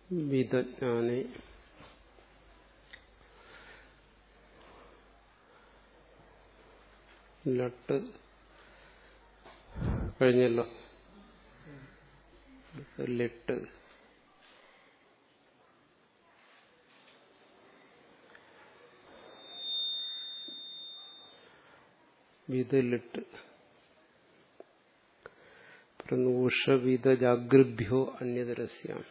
വിദജ്ഞാനെ ലട്ട് കഴിഞ്ഞല്ലോ ലിട്ട് വിതലിട്ട് ഉഷവിത ജാഗ്രഭ്യോ അന്യതരസ്യാം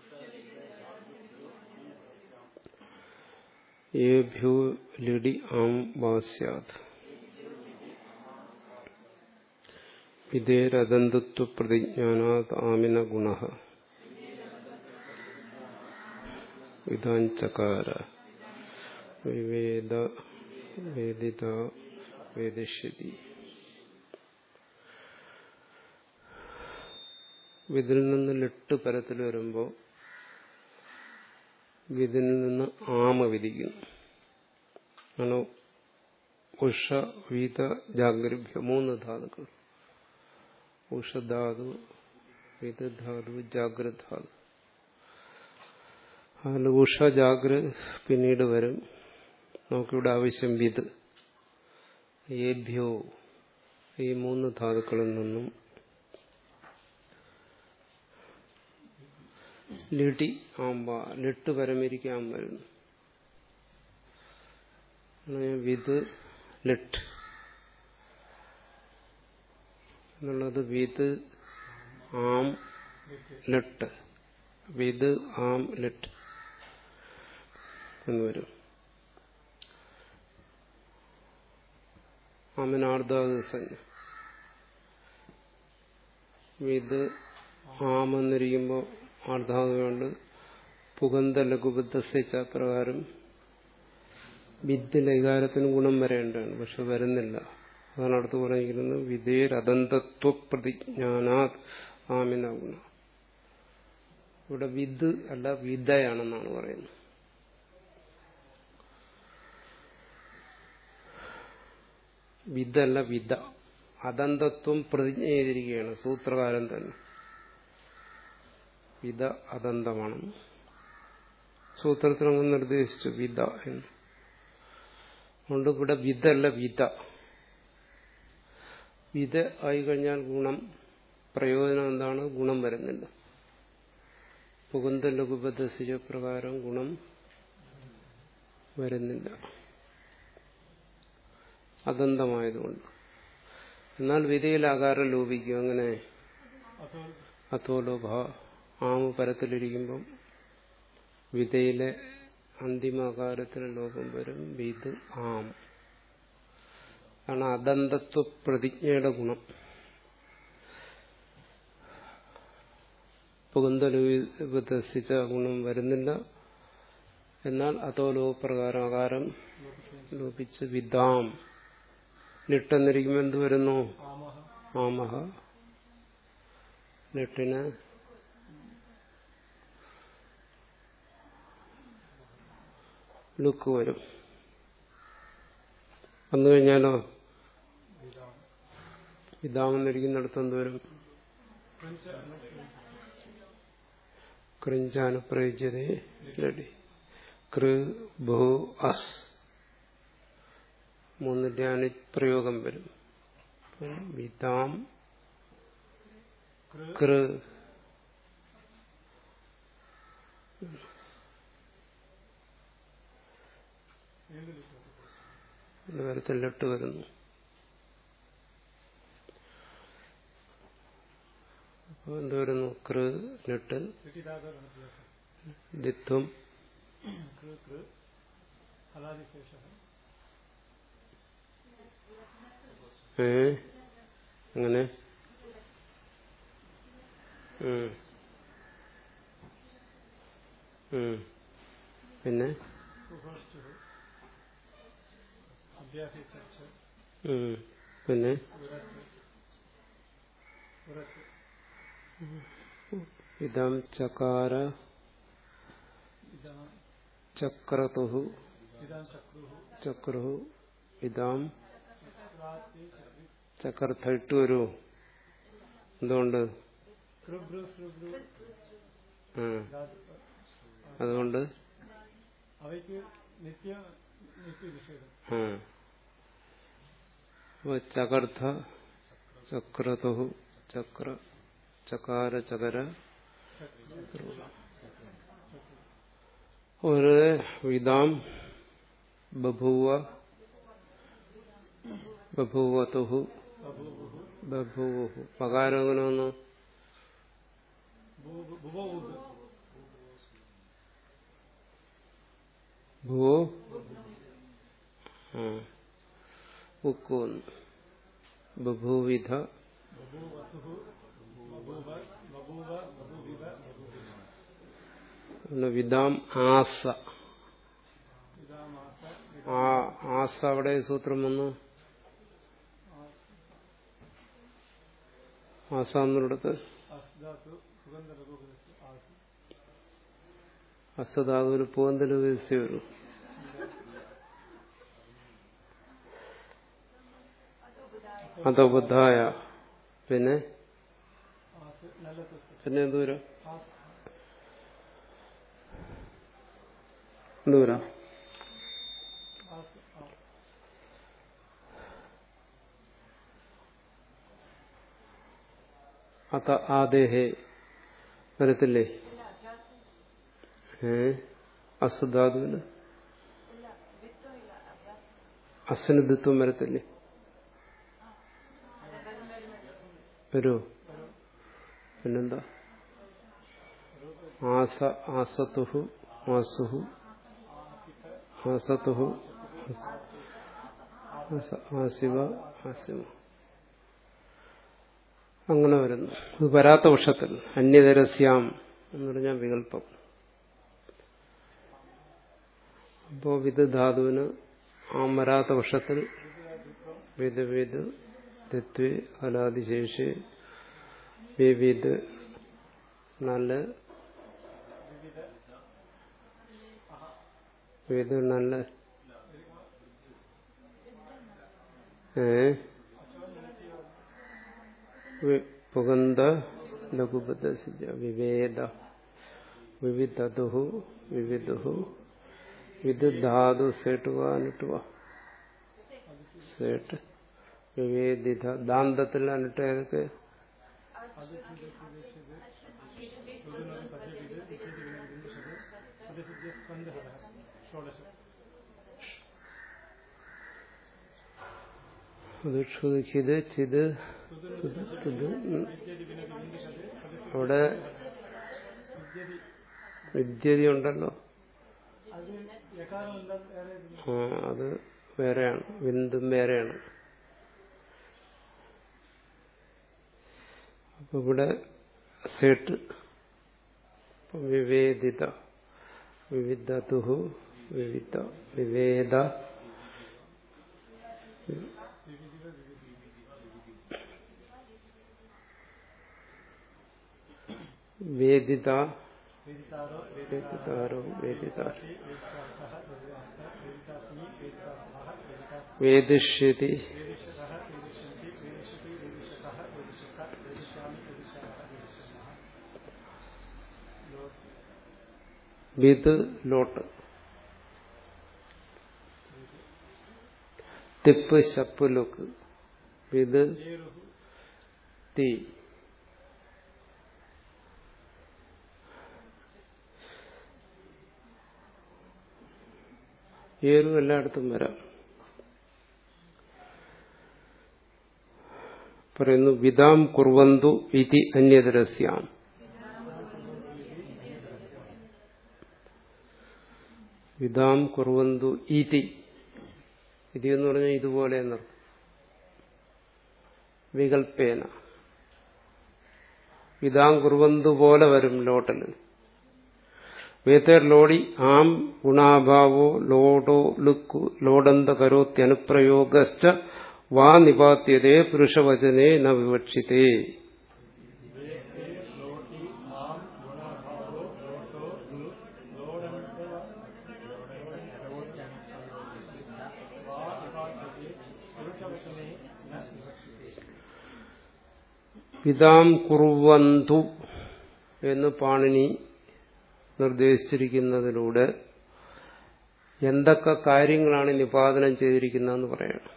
ഏഭ്യോ ലിടി ആം വാസ്യാത് വിധേരദന്തത്വ പ്രതിജ്ഞാനാത് ആമിന ഗുണ വിധാഞ്ചകാര വിവേദ വേദിത വേദിഷ്യതി വിതിൽ നിന്ന് ലിട്ട് പരത്തിൽ വരുമ്പോൾ വിതിൽ നിന്ന് ആമ വിധിക്കുന്നു ആണ് ഉഷ വീത ജാഗ്രഭ്യ മൂന്ന് ധാതുക്കൾ ഉഷധാതു വിധാതു ജാഗ്രധാതു അതിൽ ഉഷ ജാഗ്ര പിന്നീട് വരും നമുക്കിവിടെ ആവശ്യം വിത് ഏഭ്യോ ഈ മൂന്ന് ധാതുക്കളിൽ നിന്നും ലിടി ആമ്പ ലിട്ട് പരമിരിക്കാൻ വരുന്നു വിത് ലിട്ട് എന്നുള്ളത് വിത് ആം ലിട്ട് വിത് ആം ലിട്ട് എന്ന് വരും ആമിനാർദ്ധാസഞ്ജ വിത് ആമെന്നിരിക്കുമ്പോൾ ആർദ്ധാതു കൊണ്ട് പുഗന്ധ ലഘുബദ്ധ പ്രകാരം വിദ്യ ലൈകാരത്തിന് ഗുണം വരേണ്ടതാണ് പക്ഷെ വരുന്നില്ല അതാണ് അടുത്ത് പറഞ്ഞിരിക്കുന്നത് വിധേരദന്തത്വ പ്രതിജ്ഞാനാത് ആമിന ഗുണ ഇവിടെ വിദ് അല്ല വിദയാണെന്നാണ് പറയുന്നത് വിദല്ല വിദ അദന്തത്വം പ്രതിജ്ഞ ചെയ്തിരിക്കുകയാണ് സൂത്രകാരൻ തന്നെ വിദ അദന്തമാണ് സൂത്രത്തിൽ അങ്ങ് നിർദ്ദേശിച്ചു വിദ എന്ന് അതുകൊണ്ട് ഇവിടെ വിദല്ല വിദ വിദ ആയി കഴിഞ്ഞാൽ ഗുണം പ്രയോജനം എന്താണ് ഗുണം വരുന്നില്ല പുകുന്ത ലഘുബദ്ധ പ്രകാരം ഗുണം വരുന്നില്ല അദന്തമായതുകൊണ്ട് എന്നാൽ വിധയിൽ ആകാരം ലോപിക്കും അങ്ങനെ അത്തോലോഭ ആമ പരത്തിലിരിക്കുമ്പം വിധയിലെ അന്തിമാകാരത്തിന് ലോകം വരും വിത് ആം ആണ് അദന്തത്വ പ്രതിജ്ഞയുടെ ഗുണം പുകുന്തലുപദർശിച്ച ഗുണം വരുന്നില്ല എന്നാൽ അതോലോ പ്രകാരം ആകാരം ലോപിച്ച് വിദാം ലിട്ടെന്നിരിക്കുമ്പോൾ എന്ത് വരുന്നു ആമഹ ലിട്ടിന് ലുക്ക് വരും വന്നു കഴിഞ്ഞാലോ വിദാമെന്നിരിക്കുന്നിടത്ത് എന്ത് വരും ക്രിഞ്ചാനുപ്രയുജ്യതേ ലഡി കൃ ഭൂ അസ് മൂന്നിന്റെ അനുപ്രയോഗം വരും വിതാം കൃ വരത്തിലിട്ട് വരുന്നു അപ്പൊ എന്ത് വരുന്നു കൃ ലിട്ട് ദിത്വം ഏ അങ്ങനെ പിന്നെ പിന്നെ ഇതം ചകാര ചക്രതു ചക്രു ഇതാം ചക്രത്ത ഇട്ട് വരൂ എന്തുകൊണ്ട് അതുകൊണ്ട് അവയ്ക്ക് നിത്യ നിത്യനിഷേധം ആ അപ്പൊ ചകർഥ ചക്രതു ചക്ര ചകാര ചകര ഒരു വിതാം ബഭൂവ ബഭൂവതുഹു ബഭൂവുഹു പകാരം എങ്ങനെ വന്നു ഭുവോഗ് ഭൂവോ ആ ഉക്കു വന്നു ബഭൂവിധ ബഭൂവസുഹു ബഭൂവ ബഭൂവ ബഭൂവിവ ബഭൂവിവ പിന്നെ വിതാം ആസ ഇതാമാസ ആ ആസ അവിടെ സൂത്രം വന്നു ആസ എന്നിടത്ത് അസ്ദാതു സുഗന്ധ ലഘുപദസ്യ ആസി അസധാതുവിന് പൂവന്തൽ വിധിച്ചു വരും അതബുദ്ധായ പിന്നെ ആസ് നല്ല തുസ്ത പിന്നെ എന്തൂരം ആസ് എന്തൂരം ആസ് ആ അത ആദേഹേ വരത്തില്ലേ ഏ അസുധാതുവിന് അസനദിത്വം വരത്തില്ലേ വരുമോ പിന്നെന്താ ആസ ആസത്തുഹു ആസുഹു ആസത്തുഹു ആസ- ആസിവ ആസിമ അങ്ങനെ വരുന്നു ഇത് വരാത്ത പക്ഷത്തിൽ അന്യതരസ്യാം എന്ന് പറഞ്ഞാൽ വികല്പം അപ്പോ വിത് ധാതുവിന് ആ വരാത്ത പക്ഷത്തിൽ വിത് വിത് തെത്വേ അലാതിശേഷി വിവിധ് നല്ല വിത് നല്ല ഏ വി- പുകന്ത ലഘുബദ്ധ സിജ വിവേദ വിവിധതുഹു വിവിധുഹു വിദ് ധാതു സേട്ടുക സേട്ട് വിവേദിത ദാന്തത്തിൽ അനിട്ട് ഏതൊക്കെ അത് ക്ഷുതിക്കിത് ചിത് ഇത് ഉം. അവിടെ വിദ്യതി ഉണ്ടല്ലോ അത് യകാരമല്ല വേറെ ഇതില്ല. ആ അത് വേറെയാണ് വിന്ദും വേറെയാണ് അപ്പൊ ഇവിടെ സേട്ട് അപ്പൊ വിവേദിത വിവിധതുഹു വിവിധ വിവേദ വേദിത വേദിതാരോ വേദിതാരോ വേദിതാര വേദിതാസഹ വേദിതാസ വേദിതാസ്മി വേദിതാസഹ വേദിതാ വേദിഷ്യതി വേദിഷ്യതഃ വേദിഷ്യന്തി വേദിഷ്യതി വേദിഷ്യതഃ വേദിഷ്യത വേദിഷ്യാമി വേദിഷ്യാമः വേദിഷ്യാമः ലോട്ട് വിത് ലോട്ട് തിപ്പ് ശപ്പ് ലുക്ക് വിത് ഏരുഹു തീ ഏറും എല്ലായിടത്തും വരാം പറയുന്നു വിതാം കുർവന്തു ഇതി അന്യതരസ്യാം വിതാം കുർവന്തു ഇതി ഇതി എന്ന് പറഞ്ഞാൽ ഇതുപോലെ എന്നർത്ഥം വികൽപ്പേന വിതാം കുർവന്തു പോലെ വരും ലോട്ടൽ വേത്തേർ ലോടി ആം ഗുണാഭാവോ ലോഡോ ലുക്കു ലോഡന്ത കരോത്യനുപ്രയോഗശ്ച വാ നിപാത്യതേ പുരുഷവചനേ ന വിവക്ഷിതേ പിതാം കുറുവന്തു എന്ന് പാണിനി നിർദ്ദേശിച്ചിരിക്കുന്നതിലൂടെ എന്തൊക്കെ കാര്യങ്ങളാണ് നിപാതനം ചെയ്തിരിക്കുന്നതെന്ന് പറയണം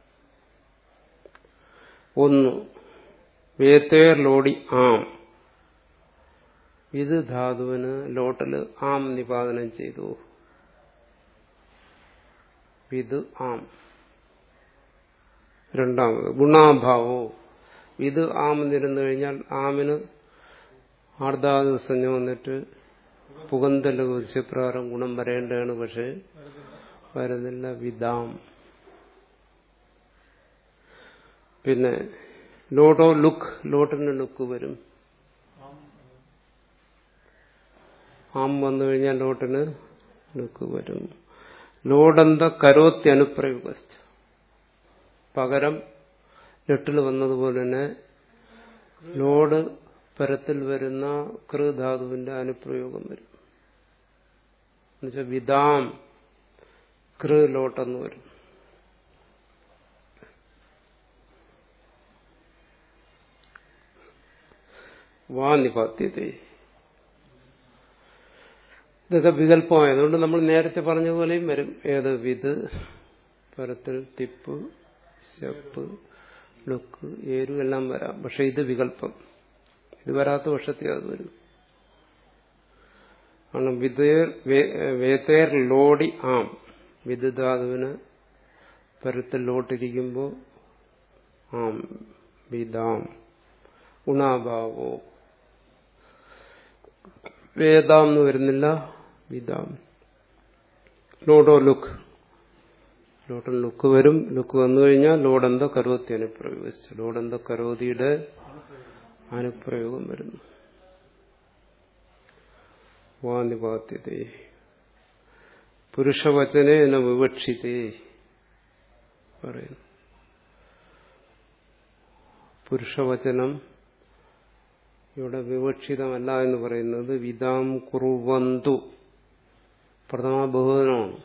ഒന്ന് വേത്തേർ ലോടി ആം ഇത് ധാതുവിന് ലോട്ടല് ആം നിപാതനം ചെയ്തു ഇത് ആം രണ്ടാമത് ഗുണാഭാവോ ഇത് ആം എന്നിരുന്നു കഴിഞ്ഞാൽ ആമിന് ആർദ്ധാതു സഞ്ജ വന്നിട്ട് പുകന്തല് ഉച്ചപ്രകാരം ഗുണം വരേണ്ടതാണ് പക്ഷെ വരുന്നില്ല വിദാം പിന്നെ ലോട്ടോ ലുക്ക് ലോട്ടിന് ലുക്ക് വരും ആം വന്നു കഴിഞ്ഞാൽ ലോട്ടിന് ലുക്ക് വരും ലോഡന്ത കരോത്തി അനുപ്രയുഗ പകരം ലെട്ടിൽ വന്നതുപോലെ തന്നെ ലോഡ് പരത്തിൽ വരുന്ന കൃധാതുവിന്റെ അനുപ്രയോഗം വരും എന്നുവെച്ചാൽ വിദാം കൃ ലോട്ടെന്ന് വരും വാ നിപാത്യത ഇതൊക്കെ വികല്പമായതുകൊണ്ട് നമ്മൾ നേരത്തെ പറഞ്ഞതുപോലെയും വരും ഏത് വിത് പരത്തിൽ തിപ്പ് ശപ്പ് ലുക്ക് ഏരു എല്ലാം വരാം പക്ഷെ ഇത് വികല്പം ഇത് വരാത്ത പക്ഷത്തെ അത് വരും ആണ് വിതേർ വേത്തേർ ലോടി ആം വിദ്ധാതുവിന് പരത്തിൽ ലോട്ടിരിക്കുമ്പോൾ ആം വിദാം ഗുണാഭാവോ വേദാം എന്ന് വരുന്നില്ല വിദാം ലോഡോ ലുക്ക് ലോട്ടൻ ലുക്ക് വരും ലുക്ക് വന്നു കഴിഞ്ഞാൽ ലോഡന്ത കരോത്തി അനുപ്രയോഗിച്ചു ലോഡന്ത കരോതിയുടെ അനുപ്രയോഗം വരുന്നു വാനിപാത്യത പുരുഷവചനെ എന്ന വിവക്ഷിതേ പറയുന്നു പുരുഷവചനം ഇവിടെ വിവക്ഷിതമല്ല എന്ന് പറയുന്നത് വിതാം കുറുവന്തു പ്രഥമ ബഹുവനമാണ്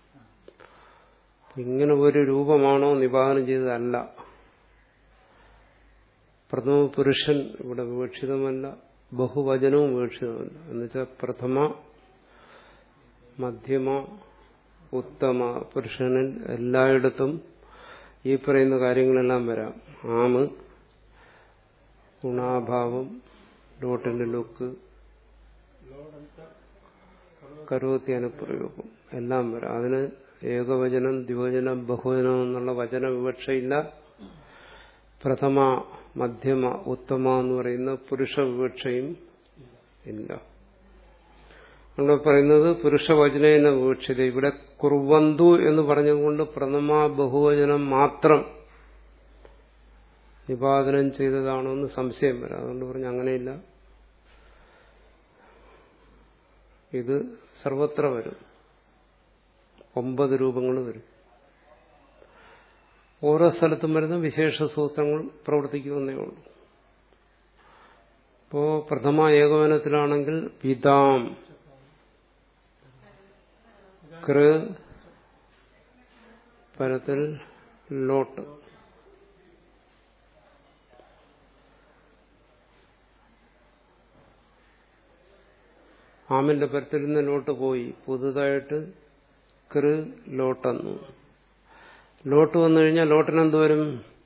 ഇങ്ങനെ ഒരു രൂപമാണോ നിപാതനം ചെയ്തതല്ല പ്രഥമ പുരുഷൻ ഇവിടെ വിവക്ഷിതമല്ല ബഹുവചനവും വിവക്ഷിതമല്ല എന്നുവെച്ചാൽ പ്രഥമ മധ്യമ ഉത്തമ പുരുഷനിൽ എല്ലായിടത്തും ഈ പറയുന്ന കാര്യങ്ങളെല്ലാം വരാം ആമ് ഗുണാഭാവം ഡോട്ടിന്റെ ലുക്ക് കരോത്തി അനുപ്രയോഗം എല്ലാം വരാം അതിന് ഏകവചനം ദ്വിവചനം ബഹുവചനം എന്നുള്ള വചന വിവക്ഷയില്ല പ്രഥമ മധ്യമ ഉത്തമ എന്ന് പറയുന്ന പുരുഷ വിവക്ഷയും ഇല്ല നമ്മൾ പറയുന്നത് പുരുഷവചനേന വിവക്ഷിത ഇവിടെ കുർവന്തു എന്ന് പറഞ്ഞതുകൊണ്ട് പ്രഥമ ബഹുവചനം മാത്രം നിപാതനം ചെയ്തതാണോ എന്ന് സംശയം വരാം അതുകൊണ്ട് പറഞ്ഞു അങ്ങനെയില്ല ഇത് സർവത്ര വരും ഒമ്പത് രൂപങ്ങൾ വരും ഓരോ സ്ഥലത്തും വരുന്ന വിശേഷ സൂത്രങ്ങൾ പ്രവർത്തിക്കുമെന്നേ ഉള്ളൂ ഇപ്പോ പ്രഥമ ഏകവനത്തിലാണെങ്കിൽ പിതാം കൃ പരത്തിൽ ലോട്ട് ആമിന്റെ പരത്തിൽ നിന്ന് ലോട്ട് പോയി പുതുതായിട്ട് കൃ ലോട്ടെന്നു ലോട്ട് വന്നു കഴിഞ്ഞാൽ ലോട്ടിന് എന്ത് വരും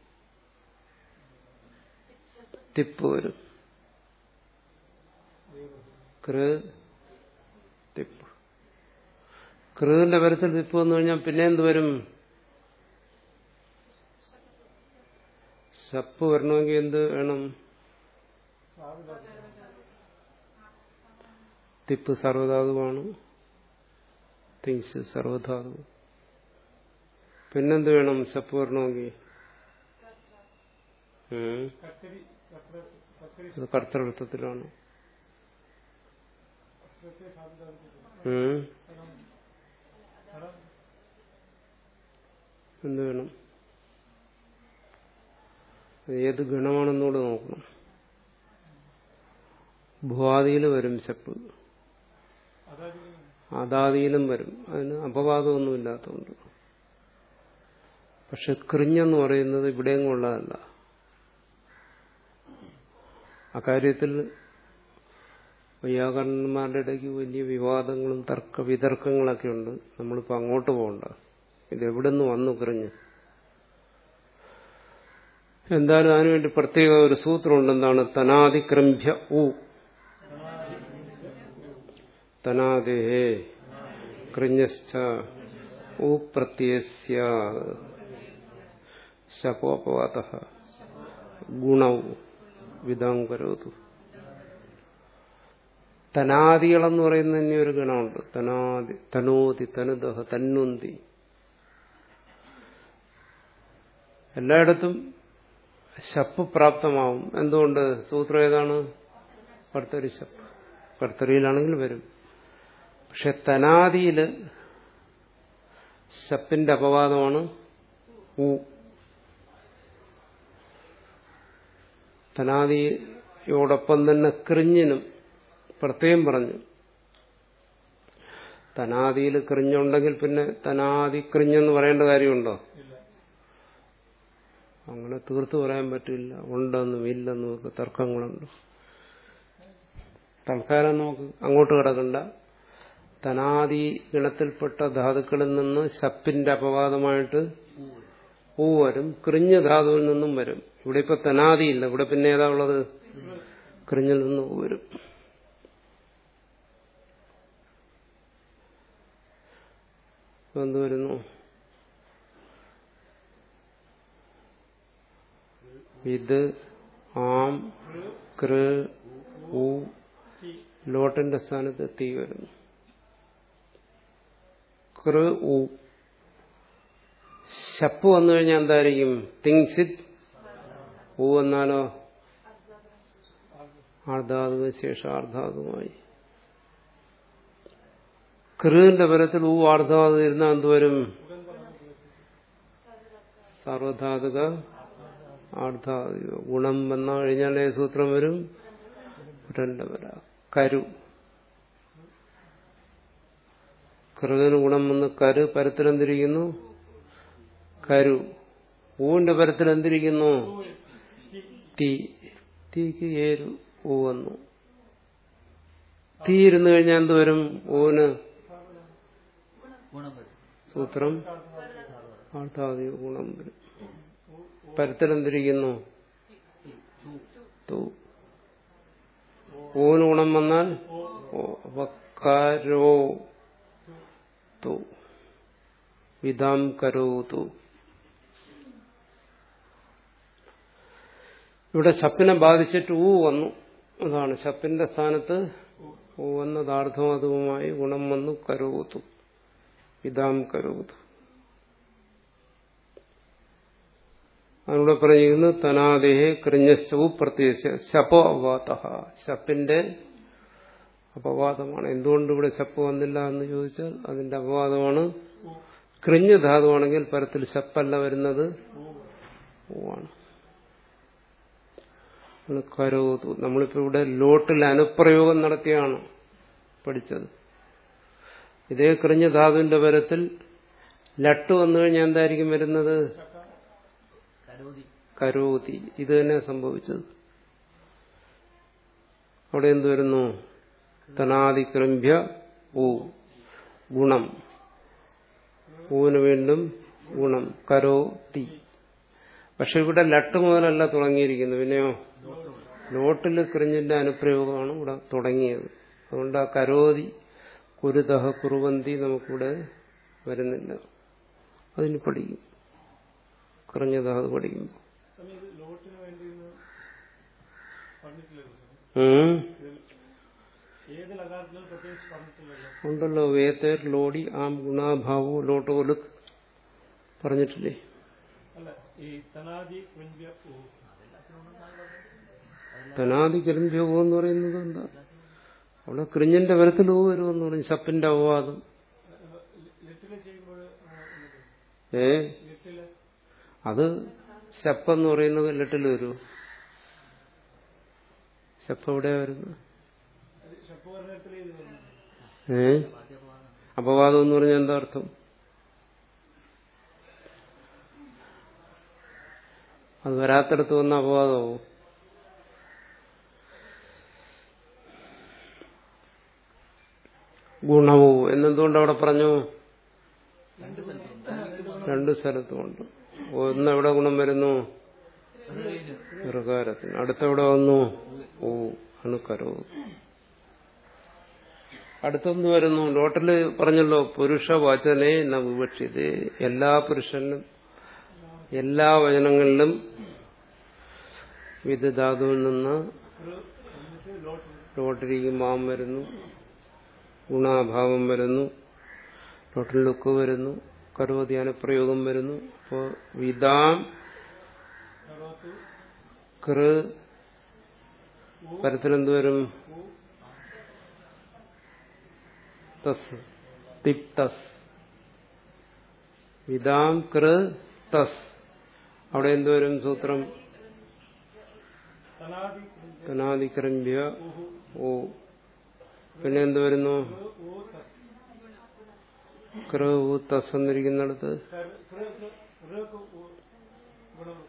തിപ്പ് വരും കൃ തിപ്പ് കൃതിന്റെ പരത്തിൽ തിപ്പ് വന്നു കഴിഞ്ഞാൽ പിന്നെ എന്ത് വരും സപ്പ് വരണമെങ്കിൽ എന്ത് വേണം തിപ്പ് സർവധാതുവാണ് തിങ്സ് സർവധാതു പിന്നെന്ത് വേണം സപ്പ് വരണമെങ്കിൽ അത് കർത്തൃത്വത്തിലാണ് എന്ത് വേണം ഏത് ഗണമാണെന്നൂടെ നോക്കണം ഭുവാദിയിൽ വരും ശപ്പ് അതാദിയിലും വരും അതിന് അപവാദമൊന്നും ഇല്ലാത്തതുകൊണ്ട് പക്ഷെ കൃഞ്ഞെന്ന് പറയുന്നത് ഇവിടെയും കൊള്ളതല്ല അക്കാര്യത്തിൽ വൈയാകരണന്മാരുടെ ഇടയ്ക്ക് വലിയ വിവാദങ്ങളും തർക്ക വിതർക്കങ്ങളൊക്കെ ഉണ്ട് നമ്മളിപ്പോൾ അങ്ങോട്ട് പോകണ്ട ഇതെവിടെ നിന്ന് വന്നു കുറിഞ്ഞ് എന്തായാലും അതിനുവേണ്ടി പ്രത്യേക ഒരു സൂത്രമുണ്ട് എന്താണ് തനാതിക്രംഭ്യ ഊ തനാദേഹേ കൃഞ്ഞശ്ച ഊ പ്രത്യസ്യ ശപോപവാത ഗുണവും വിധാം കരോതു തനാദികളെന്ന് പറയുന്ന തന്നെ ഒരു ഗണമുണ്ട് തനാദി തനോതി തനുദഹ തന്നുന്തി എല്ലായിടത്തും ശപ്പ് പ്രാപ്തമാവും എന്തുകൊണ്ട് സൂത്രം ഏതാണ് കർത്തരി ശപ്പ് കർത്തരിയിലാണെങ്കിൽ വരും പക്ഷെ തനാദിയില് ശപ്പിന്റെ അപവാദമാണ് ഊ തനാദിയോടൊപ്പം തന്നെ കൃഞ്ഞിനും പ്രത്യേകം പറഞ്ഞു തനാദിയിൽ കൃഞ്ഞുണ്ടെങ്കിൽ പിന്നെ തനാദി കൃഞ്ഞെന്ന് പറയേണ്ട കാര്യമുണ്ടോ അങ്ങനെ തീർത്ത് പറയാൻ പറ്റില്ല ഉണ്ടെന്നും ഇല്ലെന്നും ഒക്കെ തർക്കങ്ങളുണ്ട് തൽക്കാലം നമുക്ക് അങ്ങോട്ട് കിടക്കണ്ട തനാദി ഗണത്തിൽപ്പെട്ട ധാതുക്കളിൽ നിന്ന് ശപ്പിന്റെ അപവാദമായിട്ട് പൂ വരും കൃഞ്ഞ ധാതുവിൽ നിന്നും വരും ഇവിടെ ഇപ്പൊ തനാദിയില്ല ഇവിടെ പിന്നെ ഏതാ ഉള്ളത് കൃഞ്ഞിൽ നിന്ന് പൂ വരും എന്ത് വരുന്നു ഇത് ആം കൃ ഊ ലോട്ടിന്റെ സ്ഥാനത്ത് തീ വരുന്നു കൃ ഊ ശപ്പ് വന്നു കഴിഞ്ഞാൽ എന്തായിരിക്കും തിങ്സിത് ഊ വന്നാലോ ആർധാതുവ് ശേഷാർധാതുമായി കൃവിന്റെ പരത്തിൽ ഊ ആർധാതു ഇരുന്നാൽ എന്തുവരും സർവധാതുക ആർധാതു ഗുണം വന്നു കഴിഞ്ഞാൽ ഏത് സൂത്രം വരും ഉടന്റെ വര കരു കൃവിന് ഗുണം വന്ന് കരു പരത്തിലെന്തിരിക്കുന്നു കരു ഊവിന്റെ പരത്തിൽ എന്തിരിക്കുന്നു തീ തീക്ക് ഏരു ഊ വന്നു തീ ഇരുന്നു കഴിഞ്ഞാൽ എന്ത് വരും ഊന് സൂത്രം ആർത്താതി ഗുണം വരും പരത്തിലെന്തിരിക്കുന്നു ഊന് ഗുണം വന്നാൽ അപ്പൊ കരോ തു വിധാം കരോതു ഇവിടെ ശപ്പിനെ ബാധിച്ചിട്ട് ഊ വന്നു അതാണ് ശപ്പിന്റെ സ്ഥാനത്ത് ഊ വന്നത് ആർദ്ധമാധവുമായി ഗുണം വന്നു കരോതു വിധാം കരോതു അതിലൂടെ പറയുന്നു തനാദേഹെ കൃഞ്ഞശവു പ്രത്യേകിച്ച് ശപോ അപവാത ശപ്പിന്റെ അപവാദമാണ് എന്തുകൊണ്ട് ഇവിടെ ശപ്പ് വന്നില്ല എന്ന് ചോദിച്ചാൽ അതിന്റെ അപവാദമാണ് കൃഞ്ഞ ധാതുവാണെങ്കിൽ പരത്തിൽ ശപ്പല്ല വരുന്നത് ആണ് കരോതു നമ്മളിപ്പോ ഇവിടെ ലോട്ടിൽ അനുപ്രയോഗം നടത്തിയാണ് പഠിച്ചത് ഇതേ കൃഞ്ഞ ധാതുവിന്റെ പരത്തിൽ ലട്ട് വന്നു കഴിഞ്ഞാൽ എന്തായിരിക്കും വരുന്നത് കരോതി ഇത് തന്നെ സംഭവിച്ചത് അവിടെ എന്ത് വരുന്നു തനാതിക്രംഭ്യ ഊ ഗുണം ഊന് വീണ്ടും ഗുണം കരോ തി പക്ഷെ ഇവിടെ ലട്ട് മുതലല്ല തുടങ്ങിയിരിക്കുന്നു പിന്നെയോ ലോട്ടിൽ കൃഞ്ഞിന്റെ അനുപ്രയോഗമാണ് ഇവിടെ തുടങ്ങിയത് അതുകൊണ്ട് ആ കരോതി കുരുതഹ കുറുവന്തി നമുക്കിവിടെ വരുന്നില്ല അതിന് പഠിക്കും കൃഞ്ഞതഹ അത് പഠിക്കുമ്പോൾ ലോട്ടിന് വേണ്ടി പറഞ്ഞിട്ടില്ലല്ലോ ഉം. ഏത് ലകാരത്തിലും പ്രത്യേകിച്ച് പറഞ്ഞിട്ടില്ലല്ലോ ഉണ്ടല്ലോ വേത്തേർ ലോടി ആം ഗുണാഭാവോ ലോട്ടോ ലുക്ക് പറഞ്ഞിട്ടില്ലേ അല്ല ഈ തനാദി കുഞ്ച ഊ തനാദി കിരമ്പ്യോഗം എന്ന് പറയുന്നത് എന്താ അവിടെ കൃഞ്ഞിന്റെ വരത്തിൽ പോ വരുമെന്ന് പറഞ്ഞു ശപ്പിന്റെ അപവാദം ലിറ്റില് ചെയ്യുമ്പോൾ ഏ ലിറ്റില് അത് ശപ്പെന്ന് പറയുന്നത് ലെട്ടിൽ വരൂ ശപ്പ് എവിടെയാ വരുന്നത് ഷപ്പുവർണ്ണത്തിൽ ഇത് വരുന്നു ഏ അപവാദം എന്ന് പറഞ്ഞാൽ എന്താ അർത്ഥം അത് വരാത്തടത്ത് വന്ന അപവാദമാവും ഗുണവോ എന്നെന്തുകൊണ്ട് അവിടെ പറഞ്ഞു രണ്ട് സ്ഥലത്തുണ്ട് രണ്ട് സ്ഥലത്തുമുണ്ട് ഒന്ന് എവിടെ ഗുണം വരുന്നു ഋവിന് ഋകാരത്തിന് അടുത്തെവിടെ വന്നു ഓ അണുക്കരോ അടുത്തൊന്ന് വരുന്നു ലോട്ടില് പറഞ്ഞല്ലോ പുരുഷ വചനെ ന വിവക്ഷിത് എല്ലാ പുരുഷനും എല്ലാ വചനങ്ങളിലും വിധ ധാതുവിൽ നിന്ന് ഒരു എന്നിട്ട് ലോട്ട് ലോട്ടിലേക്ക് മാം വരുന്നു ഗുണാഭാവം വരുന്നു ലോട്ടിൽ ലുക്ക് വരുന്നു കരോധ്യാന പ്രയോഗം വരുന്നു അപ്പോൾ വിതാം കറോത്തു കൃ പരത്തിലെന്ത് വരും തസ് തിപ്തസ് വിതാം കൃ തസ് അവിടെ എന്ത് വരും സൂത്രം തനാദി കനാദിക്രമ്യ ഓ പിന്നെ എന്ത് വരുന്നു ഓ തസ് കൃ ഊ തസ് എന്നിരിക്കുന്നിടത്ത് കർ കൃ കൃ ഋക്ക് ഓ ഗുണം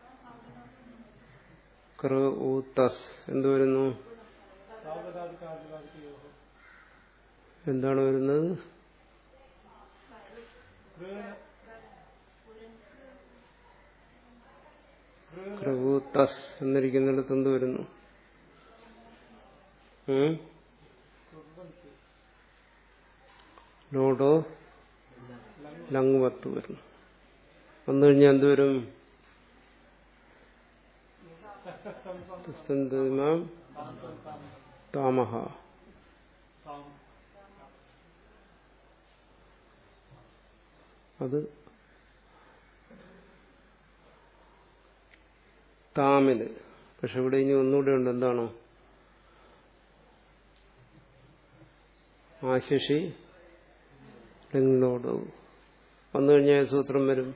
കൃ ഊ തസ് എന്ത് വരുന്നു സാവധാതികാതികാതികയോ എന്താണ് വരുന്നത് കൃ കൃ കൃ ഊ തസ് എന്നിരിക്കുന്നിടത്ത് എന്ത് വരുന്നു ഉം? ലോഡോ ലങ് വത്ത് വരുന്നു വന്നു കഴിഞ്ഞാൽ എന്ത് വരും തസ്തന്തിമാം താമഹ താം അത് താമില് പക്ഷെ ഇവിടെ ഇനി ഒന്നുകൂടെ ഉണ്ട് എന്താണോ ആശിഷി ലിംഗോട് വന്നു കഴിഞ്ഞാൽ ഏത് സൂത്രം വരും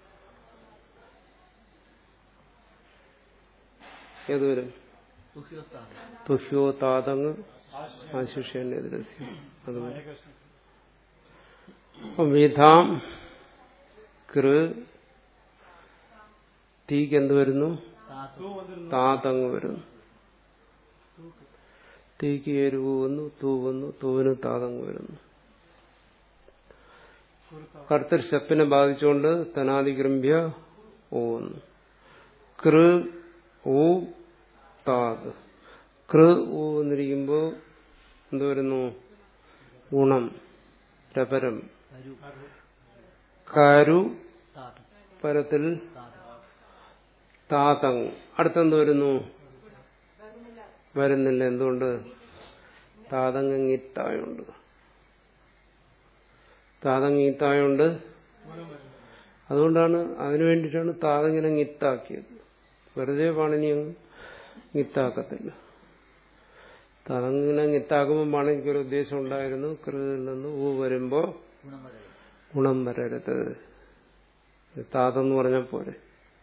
ഏത് വരും സുഖ്യോസ്ഥാനം തുഷ്യോ താതങ് ആശിഷേനെതിരസ്യം അത് വരും ഏകദേശം അപ്പം വിധാം കൃ തീക്ക് എന്ത് വരുന്നു താത്തു തൂ വന്നിരുന്നു താതങ് വരുന്നു തീക്ക് എരിവ് വന്നു തൂ വന്നു തൂവിന് താതങ് വരുന്നു കുരുത്ത കർത്തൃ ശപ്പിനെ ബാധിച്ചുകൊണ്ട് തനാദിഗ്രംഭ്യ ഓ വന്നു കൃ ഊ താത് കൃ ഊ എന്നിരിക്കുമ്പോ എന്ത് വരുന്നു ഗുണം രപരം കരു കരു താത്തു പരത്തിൽ താത്തു താതങ് അടുത്തെന്ത് വരുന്നു വരുന്നില്ല എന്തുകൊണ്ട് താതങ് ngീത്തായുണ്ട് താതങ് ngീത്തായുണ്ട് ഗുണം വരുന്നു അതുകൊണ്ടാണ് അതിനു വേണ്ടിയിട്ടാണ് താതങ്ങിനെ ngിത്താക്കിയത് വെറുതെ പാണിനി അങ്ങ് ngിത്താക്കത്തില്ല താതങ്ങിനെ ngിത്താക്കുമ്പോൾ പാണിനിക്ക് ഒരു ഉദ്ദേശം ഉണ്ടായിരുന്നു കൃതിയിൽ നിന്ന് ഊ വരുമ്പോ ഗുണം വരരുത് ഗുണം വരരുത് താതെന്ന് പറഞ്ഞ പോലെ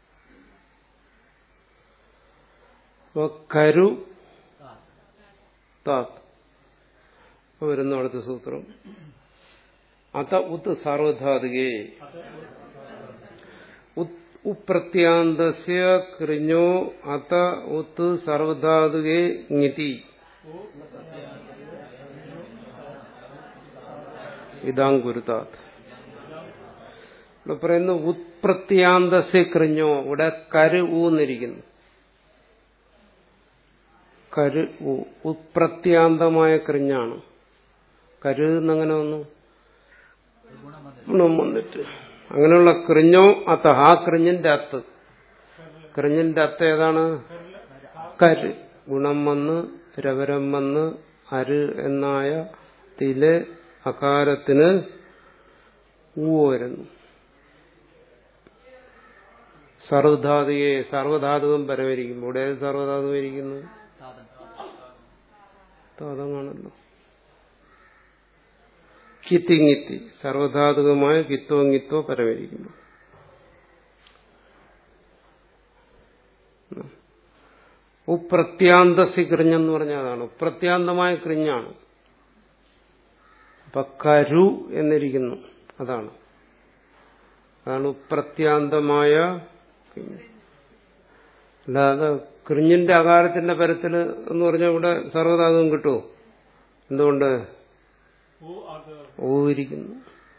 അപ്പൊ കരു താത്തു താത്ത് അപ്പൊ വരുന്നു അടുത്ത സൂത്രം അത ഉത് സാർവധാതുകേ ഉപ്രത്യാന്തസ്യ കൃഞ്ഞോ അത ഉത്ത് സർവധാതുകേ ങ്ങിതി ഇതാം ഗുരുതാത് ഇവിടെ പറയുന്നു ഉത്പ്രത്യാന്തസ്യ കൃഞ്ഞോ ഇവിടെ കരു ഊന്നിരിക്കുന്നു കരു ഊ ഉത്പ്രത്യാന്തമായ കൃഞ്ഞാണ് കരു എന്നങ്ങനെ വന്നു ഗുണം വന്നിട്ട് ഗുണം വന്നിട്ട് അങ്ങനെയുള്ള കൃഞ്ഞോ അത്ത ആ കൃഞ്ഞിന്റെ അത്ത് കൃഞ്ഞിന്റെ അത്ത് ഏതാണ് കര് ഗുണം വന്ന് രവരം വന്ന് അര് എന്നായ തിലെ അകാരത്തിന് ഊ വരുന്നു സർവധാതുകയെ സർവധാതുകം പരമരിക്കും ഇവിടെ ഏത് സർവധാതുകം ഇരിക്കുന്നു താതൻ താതമാണല്ലോ കിത്തിങ്ങിത്തി സർവധാതുകമായ കിത്തോങ്ങിത്തോ പരമരിക്കുന്നു ഉപ്രത്യാന്തസി കൃഞ്ഞെന്ന് പറഞ്ഞാൽ അതാണ് ഉപ്രത്യാന്തമായ കൃഞ്ഞാണ് അപ്പൊ കരു എന്നിരിക്കുന്നു അതാണ് അതാണ് ഉപ്രത്യാന്തമായ കൃഞ്ഞ് അല്ലാതെ കൃഞ്ഞിന്റെ അകാരത്തിന്റെ പരത്തില് എന്ന് പറഞ്ഞാൽ ഇവിടെ സർവ്വതാതും കിട്ടുമോ എന്തുകൊണ്ട് ഊ അത് ഓ ഇരിക്കുന്നു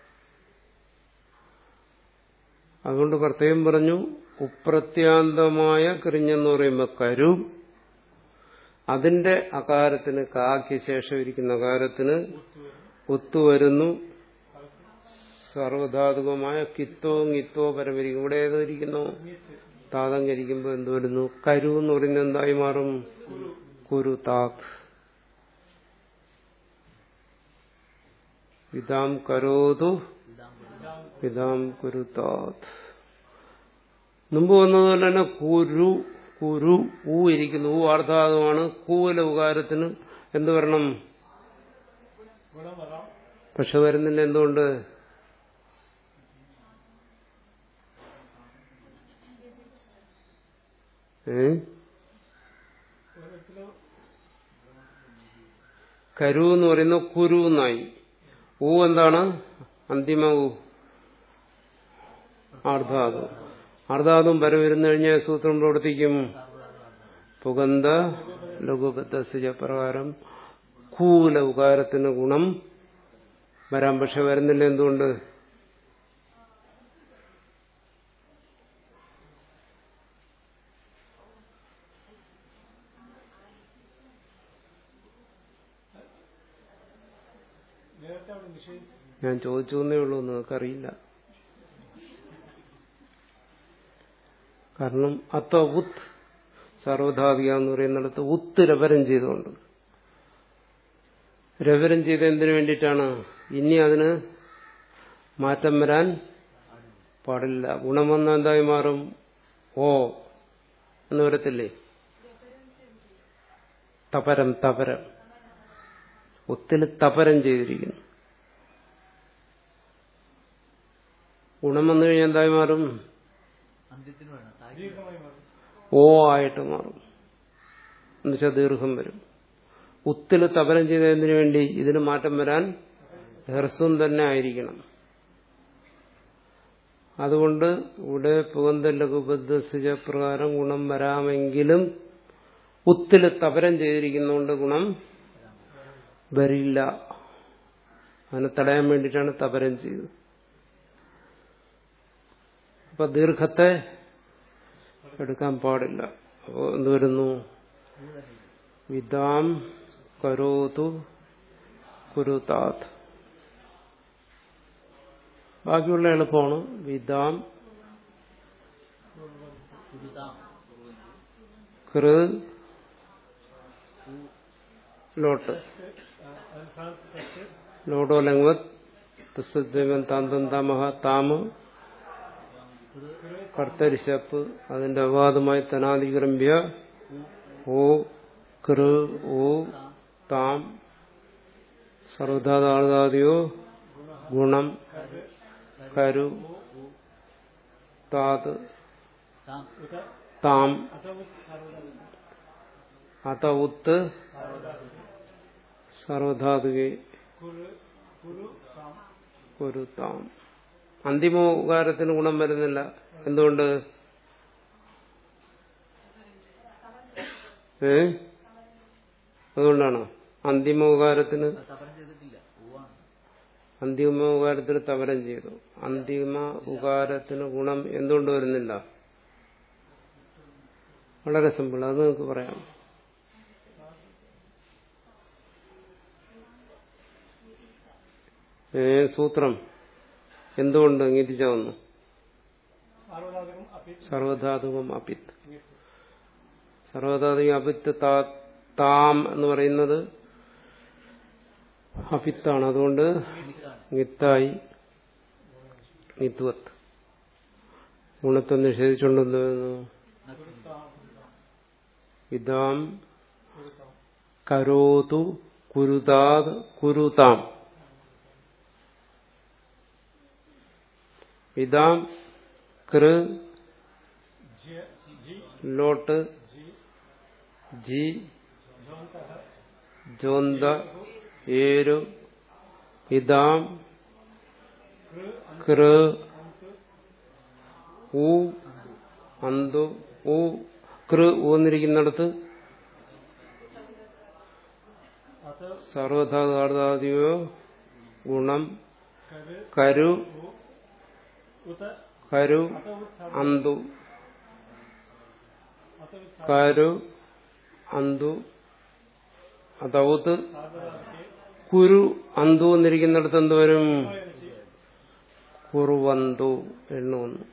അതുകൊണ്ട് പ്രത്യേകം പറഞ്ഞു ഉപ്രത്യാന്തമായ കിറിഞ്ഞെന്ന് പറയുമ്പോൾ കരു അതിന്റെ അകാരത്തിന് കാക്ക് ശേഷം ഇരിക്കുന്ന അകാരത്തിന് ഒത്തുവരുന്നു സർവധാതുകമായ കിത്തോ ഗിത്തോ പരമരിക്കും ഇവിടെ ഏതായിരിക്കുന്നു താതങ്കരിക്കുമ്പോൾ എന്ത് വരുന്നു കരു എന്ന് പറയുന്നത് എന്തായി മാറും കുരു താത് പിതാം കരോതു പിതാം കുരുതാത് മുമ്പ് വന്നതുപോലെ തന്നെ കുരു കുരു ഊ ഇരിക്കുന്നു ഊ അർത്ഥാതമാണ് കൂല ഉകാരത്തിന് എന്ത് വരണം ഗുണം വരാം പക്ഷെ വരുന്നില്ല എന്തുകൊണ്ട് ഏ ഒരിക്കലും കരു എന്ന് പറയുന്ന കുരു എന്നായി ഊ എന്താണ് അന്തിമ ഊ ആർദ്ധാതു ആർദ്ധാതും പരം വരുന്നു കഴിഞ്ഞാൽ സൂത്രം പ്രവർത്തിക്കും പുകന്ത ലഘുബദ്ധ പ്രകാരം കൂല ഉകാരത്തിന് ഗുണം വരാം പക്ഷെ വരുന്നില്ല എന്തുകൊണ്ട് നേരത്തെ അവിടെ നിഷേധിച്ചു ഞാൻ ചോദിച്ചു എന്നേ ഉള്ളൂ നിങ്ങൾക്കറിയില്ല കാരണം അത്ത ഉത്ത് സർവധാതിക എന്ന് പറയുന്നിടത്ത് ഉത്ത് രവരം ചെയ്തുകൊണ്ട് രവരം ചെയ്ത് എന്തിനു വേണ്ടിയിട്ടാണ് ഇനി അതിന് മാറ്റം വരാൻ പാടില്ല ഗുണം വന്ന എന്തായി മാറും ഓ എന്ന് വരത്തില്ലേ തപരം തപരം ഒത്തിന് തപരം ചെയ്തിരിക്കുന്നു ഗുണം വന്നു കഴിഞ്ഞാൽ എന്തായി മാറും അന്ത്യത്തിന് വേണം താഴെ ദീർഘമായി മാറും ഓ ആയിട്ട് മാറും എന്നുവെച്ചാൽ ദീർഘം വരും ഉത്തിൽ തപനം ചെയ്തതിനു വേണ്ടി ഇതിന് മാറ്റം വരാൻ ഹ്രസ്വം തന്നെ ആയിരിക്കണം അതുകൊണ്ട് ഇവിടെ പുകന്ത ലഘുബദ്ധസിജ പ്രകാരം ഗുണം വരാമെങ്കിലും ഉത്തിൽ തപരം ചെയ്തിരിക്കുന്നതുകൊണ്ട് ഗുണം വരില്ല അതിനെ തടയാൻ വേണ്ടിയിട്ടാണ് തപരം ചെയ്തത് അപ്പൊ ദീർഘത്തെ എടുക്കാൻ പാടില്ല അപ്പോൾ എന്ത് വരുന്നു വിദാം കരോതു കുരുതാത് ബാക്കിയുള്ള എളുപ്പമാണ് വിദാം കുരുതാം കൃ ലോട്ട് അതിസ്ഥാനത്ത് ലോട്ടോ ലംഗ്വത് തസ്വദ്വൈവം താന്തം താമഹ താമ് കർത്തരിശപ്പ് അതിന്റെ അവാദമായി തനാധികരമ്പ്യ ഓ കൃ ഓ താം സർവധാതാദിയോ ഗുണം കരു താത് താം താം അസമ സർവ്വ അത ഉത്ത് സർവധാതുകെ കുരു കുരു താം ഒരു താം അന്തിമോകാരത്തിന് ഗുണം വരുന്നില്ല എന്തുകൊണ്ട് ഏ അതുകൊണ്ടാണോ അന്തിമോകാരത്തിന് തപനം ചെയ്തിട്ടില്ല പൂവാണ് അന്തിമ ഉകാരത്തിന് തവരം ചെയ്തു അന്തിമ ഉകാരത്തിന് ഗുണം എന്തുകൊണ്ട് വരുന്നില്ല വളരെ സിമ്പിൾ അത് നിങ്ങൾക്ക് പറയാം ഏ സൂത്രം എന്തുകൊണ്ട് ഇങ്ങിരിച്ച വന്നു സർവ്വതാതകം അപ്പി സർവധാതുകം അപിത്ത് സർവധാതുകം അപിത്ത് താ- താം എന്ന് പറയുന്നത് അപിത്താണ് അതുകൊണ്ട് ഗിത്തായി ഗിത്വത്ത് ഗുണത്തെ നിഷേധിച്ചുകൊണ്ടെന്ന് വരുന്നു ഇതാം കരോതു കുരുതാത് കുരുതാം ഇതാം കൃ ജി ജി ലോട്ട് ജി ജി ജോന്തഃ ജോന്ത ഏരു ഇതാം കൃ കൃ അന്ത് ഉ അന്തു ഉ കൃ ഊന്നിരിക്കുന്നിടത്ത് അത് സർവധാതാദിയോ ഗുണം കര് കരു ഉ ഉത കരു അത ഉത് അന്തു അത ഉത് കരു അന്തു അതൗത്ത് സാധനാർത്ഥി കുരു അന്തു എന്നിരിക്കുന്നിടത്ത് എന്ത് വരും അയനിച്ച് കുറുവന്തു എണ്ണുവന്നു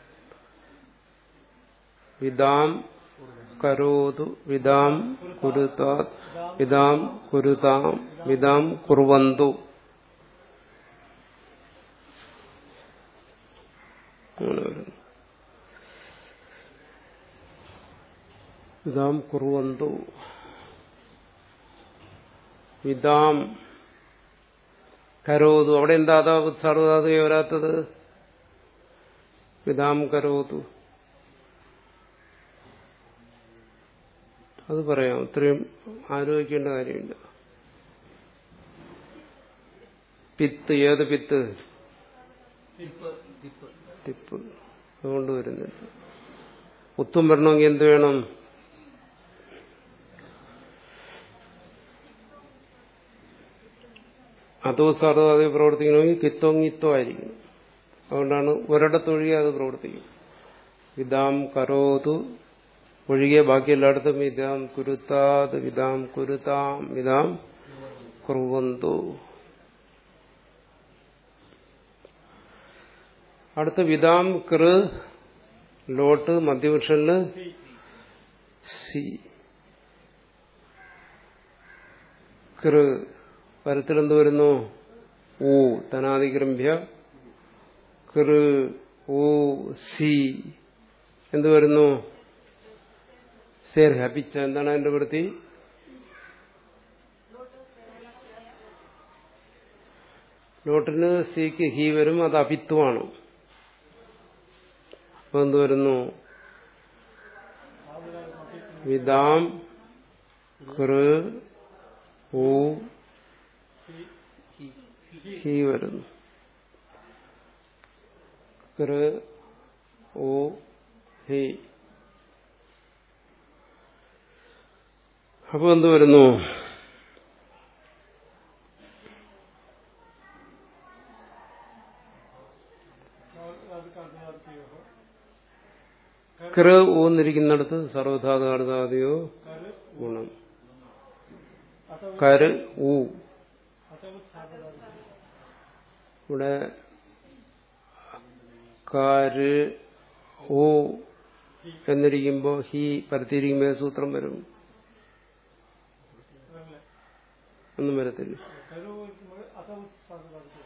വിദാം കരോതു വിദാം കുരുതാ വിദാം കുരുതാം വിദാം കുറുവന്തു അങ്ങനെ വരുന്നു വിദാം കുറുവന്തു വിദാം കരോതു അവിടെ എന്താ അതാ സർവധാതുകയെ വരാത്തത് വിദാം കരോതു അത് പറയാം ഇത്രയും ആലോചിക്കേണ്ട കാര്യമില്ല പിത്ത് ഏത് പിത്ത് തിപ്പ് തിപ്പ് ടിപ്പ് അതുകൊണ്ട് വരുന്നില്ല ഒത്തും വരണമെങ്കിൽ എന്ത് വേണം അതോ സാറോ അത് പ്രവർത്തിക്കണമെങ്കിൽ കിത്തോങ്ങിത്തോ ആയിരിക്കണം അതുകൊണ്ടാണ് ഒരിടത്തൊഴികെ അത് പ്രവർത്തിക്കും വിദാം കരോതു ഒഴികെ ബാക്കി എല്ലായിടത്തും വിദാം കുരുത്താത് വിദാം കുരുതാം വിദാം കുറുവന്തു അടുത്ത വിദാം കൃ ലോട്ട് മധ്യപുരുഷനില് സി കൃ പരത്തിലെന്ത് വരുന്നു ഊ തനാതിഗ്രംഭ്യ കൃ ഊ സി എന്ത് വരുന്നു സേർ ഹപിച്ച എന്താണ് അതിന്റെ വൃത്തി ലോട്ടിന് സിക്ക് ഹി വരും അത് അപിത്വമാണ് അപ്പൊ എന്ത് വരുന്നു വിദാം കൃ ഊ ഹി വരുന്നു കൃ ഊ ഹി അപ്പൊ എന്ത് വരുന്നു അത് സാധനാർത്ഥിയോ കൃ ഊന്നിരിക്കുന്നിടത്ത് സർവധാതാതാദിയോ കര് ഗുണം അത ഉത് കര് ഊ അത ഉത് സാധനാർത്ഥി ഇവിടെ കാര് ഓ എന്നിരിക്കുമ്പോ ഹി പരത്തിയിരിക്കുമ്പോ ഏത് സൂത്രം വരും അതല്ലേ ഒന്നും വരത്തില്ല കരു ഇരിക്കുമ്പോൾ അത ഉത് സാധനാർത്ഥി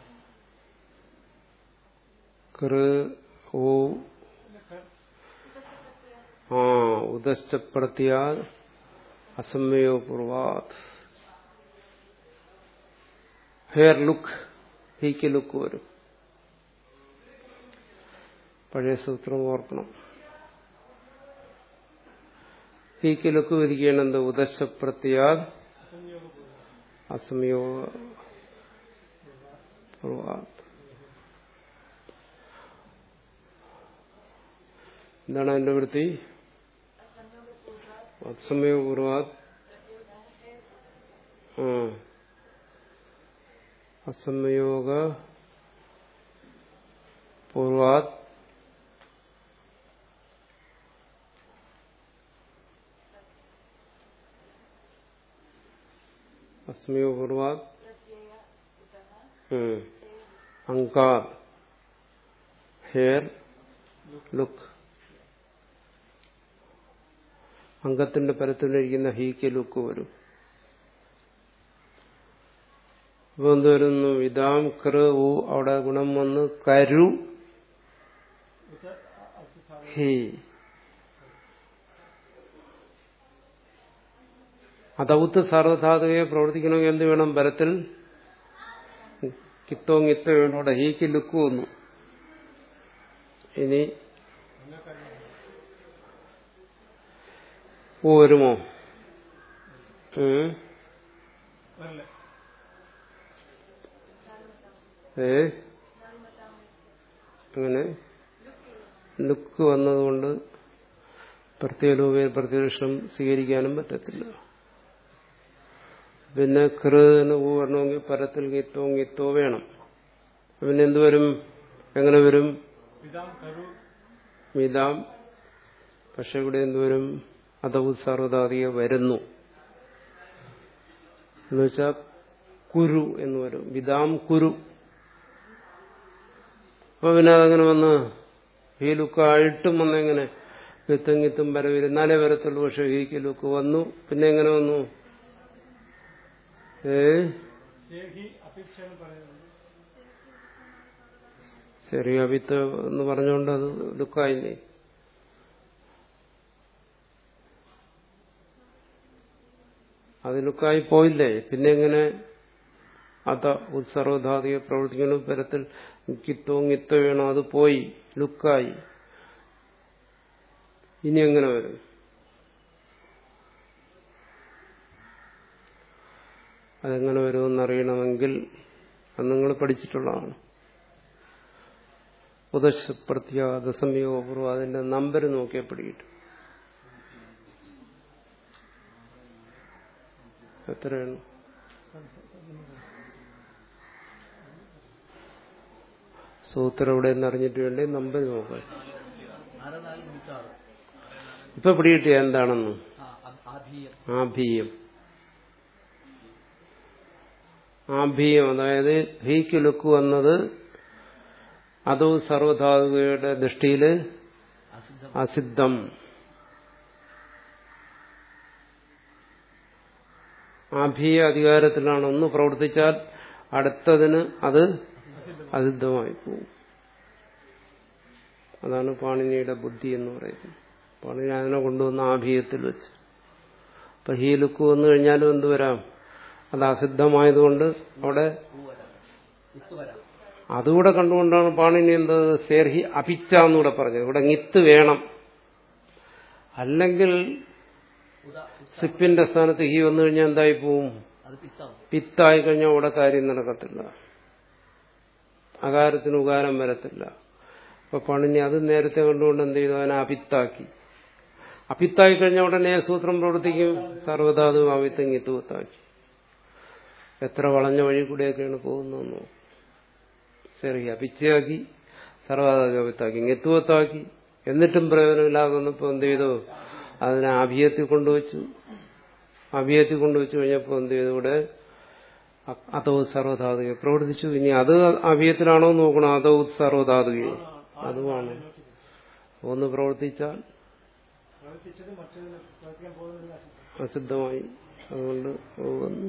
കൃ ഓ കർ ആ ഉദശ്ചപ്രത്യാ അസമയോ പൂർവാത് ഹെയർ ലുക്ക് ഹീക്ക് ലുക്ക് വരും പഴയ സൂത്രം ഓർക്കണം ഹീക്ക് ലുക്ക് വരികയാണ് എന്ത് ഉദശ്ചപ്രത്യാ അസമയോഗ പൂർവാത് എന്താണ് അതിന്റെ വൃത്തി അസമയപൂർവാത് ആ അസമയോഗ പൂർവാത് അസമയപൂർവാത് അങ്കാർ ഹെയർ ലുക്ക് അംഗത്തിന്റെ പരത്തിലിരിക്കുന്ന ഹീക്ക് ലുക്ക് വരും അപ്പൊ എന്ത് വരുന്നു ഇതാം കൃ ഊ അവിടെ ഗുണം വന്ന് കരു ഉത അത് സാധന ഹി അതൗത്ത് സാർവധാതുകയെ പ്രവർത്തിക്കണമെങ്കിൽ എന്ത് വേണം ബലത്തിൽ കിത്തോ കിത്തോ വേണം അവിടെ ഹീക്ക് ലുക്ക് വന്നു ഇനി ഓ വരുമോ ഉം. അതല്ലേ ഏ അങ്ങനെ ലുക്ക് വന്നതുകൊണ്ട് പ്രത്യേക രൂപയിൽ പ്രത്യക്ഷം സ്വീകരിക്കാനും പറ്റത്തില്ല പിന്നെ കൃന്ന് ഊ വരണമെങ്കിൽ പരത്തിൽ ഗിത്തോ ഗിത്തോ വേണം പിന്നെ എന്ത് വരും എങ്ങനെ വരും വിധാം കരു മിതാം പക്ഷെ ഇവിടെ എന്തുവരും അതവ് സർവതാധിക വരുന്നു എന്നുവെച്ചാൽ കുരു എന്ന് വരും വിതാം കുരു അപ്പൊ പിന്നെ അതങ്ങനെ വന്ന് ഈ ലുക്കായിട്ടും വന്നെങ്ങനെ ഗിത്തും ഗിത്തും വരവിരുന്നാലേ വരത്തുള്ളൂ പക്ഷെ ഈക്ക് ലുക്ക് വന്നു പിന്നെ എങ്ങനെ വന്നു ഏ ഏഹി അപേക്ഷ എന്ന് പറയുന്നത് ചെറിയ വിത്ത് എന്ന് പറഞ്ഞുകൊണ്ട് അത് ലുക്കായില്ലേ അത് ലുക്കായി പോയില്ലേ പിന്നെ എങ്ങനെ അത ഉത്സർവധാതിയെ പ്രവർത്തിക്കുന്ന തരത്തിൽ കിത്തോ ഗിത്തോ വേണോ അത് പോയി ലുക്കായി ഇനി എങ്ങനെ വരും അതെങ്ങനെ വരുമെന്നറിയണമെങ്കിൽ അത് നിങ്ങൾ പഠിച്ചിട്ടുള്ളതാണ് ഉദശപ്രത്യാദ സംയോഗപൂർവ്വം അതിന്റെ നമ്പർ നോക്കിയാൽ പിടികിട്ടും എത്രയാണ് സൂത്രം ഇവിടെ നിന്ന് അറിഞ്ഞിട്ട് വേണ്ടേ നമ്പർ നോക്കാൻ ആറ് നാല് നൂറ്റാറ് ഇപ്പൊ പിടികിട്ടിയ എന്താണെന്ന് ആ ആ- ആഭീയം ആഭീയം ആഭീയം അതായത് ഹീക്ക് ലുക്ക് വന്നത് അതോ സർവധാതുകയുടെ ദൃഷ്ടിയില് അസിദ്ധം അസിദ്ധം ആഭീയ അധികാരത്തിലാണ് ഒന്ന് പ്രവർത്തിച്ചാൽ അടുത്തതിന് അത് അസിദ്ധമായി പോകും അതാണ് പാണിനിയുടെ ബുദ്ധി എന്ന് പറയുന്നത് പാണിനി അതിനെ കൊണ്ടുവന്ന ആഭീയത്തിൽ വെച്ച് അപ്പൊ ഹീ ലുക്ക് വന്നു കഴിഞ്ഞാലും എന്ത് വരാം അത് അസിദ്ധമായതുകൊണ്ട് അവിടെ പൂ വരാം ഉപ്പ് വരാം അതുകൂടെ കണ്ടുകൊണ്ടാണ് പാണിനി എന്ത് സേർഹി അപിച്ച എന്നൂടെ പറഞ്ഞത് ഇവിടെങ്ങിത്ത് വേണം അല്ലെങ്കിൽ ഉദാ സിപ്പിന്റെ സ്ഥാനത്ത് ഹി വന്നു കഴിഞ്ഞാൽ എന്തായി പോവും അത് പിത്താവും പിത്തായി കഴിഞ്ഞാൽ അവിടെ കാര്യം നടക്കത്തില്ല അകാരത്തിന് ഉകാരം വരത്തില്ല അപ്പൊ പണിനി അത് നേരത്തെ കണ്ടുകൊണ്ട് എന്ത് ചെയ്തു അവനെ അപിത്താക്കി അപിത്തായി കഴിഞ്ഞാൽ ഉടനെ സൂത്രം പ്രവർത്തിക്കും സർവ്വധാതു അവിത്ത്ങ്ങിത്തുവത്താക്കി എത്ര വളഞ്ഞ വഴി കൂടെയൊക്കെയാണ് പോകുന്നതെന്നോ ശരി അപിച്ചയാക്കി സർവ്വധാതു അവിത്താക്കി ഞെത്തുവത്താക്കി എന്നിട്ടും പ്രയോജനമില്ലാതെ വന്നപ്പോൾ എന്ത് ചെയ്തു അതിനെ അഭിയത്തിൽ കൊണ്ടുവച്ചു അഭിയത്തിൽ കൊണ്ടുവച്ചു കഴിഞ്ഞപ്പോൾ എന്ത് ചെയ്തു ഇവിടെ അതോ സർവധാതുക പ്രവർത്തിച്ചു ഇനി അത് അഭിയത്തിലാണോ എന്ന് നോക്കണം അതോ സർവധാതുക അതുമാണ് ഒന്ന് പ്രവർത്തിച്ചാൽ പ്രവർത്തിച്ചത് മറ്റൊരു പ്രവർത്തിക്കാൻ പോകുന്നില്ല അസിദ്ധമായി അതുകൊണ്ട് വന്നു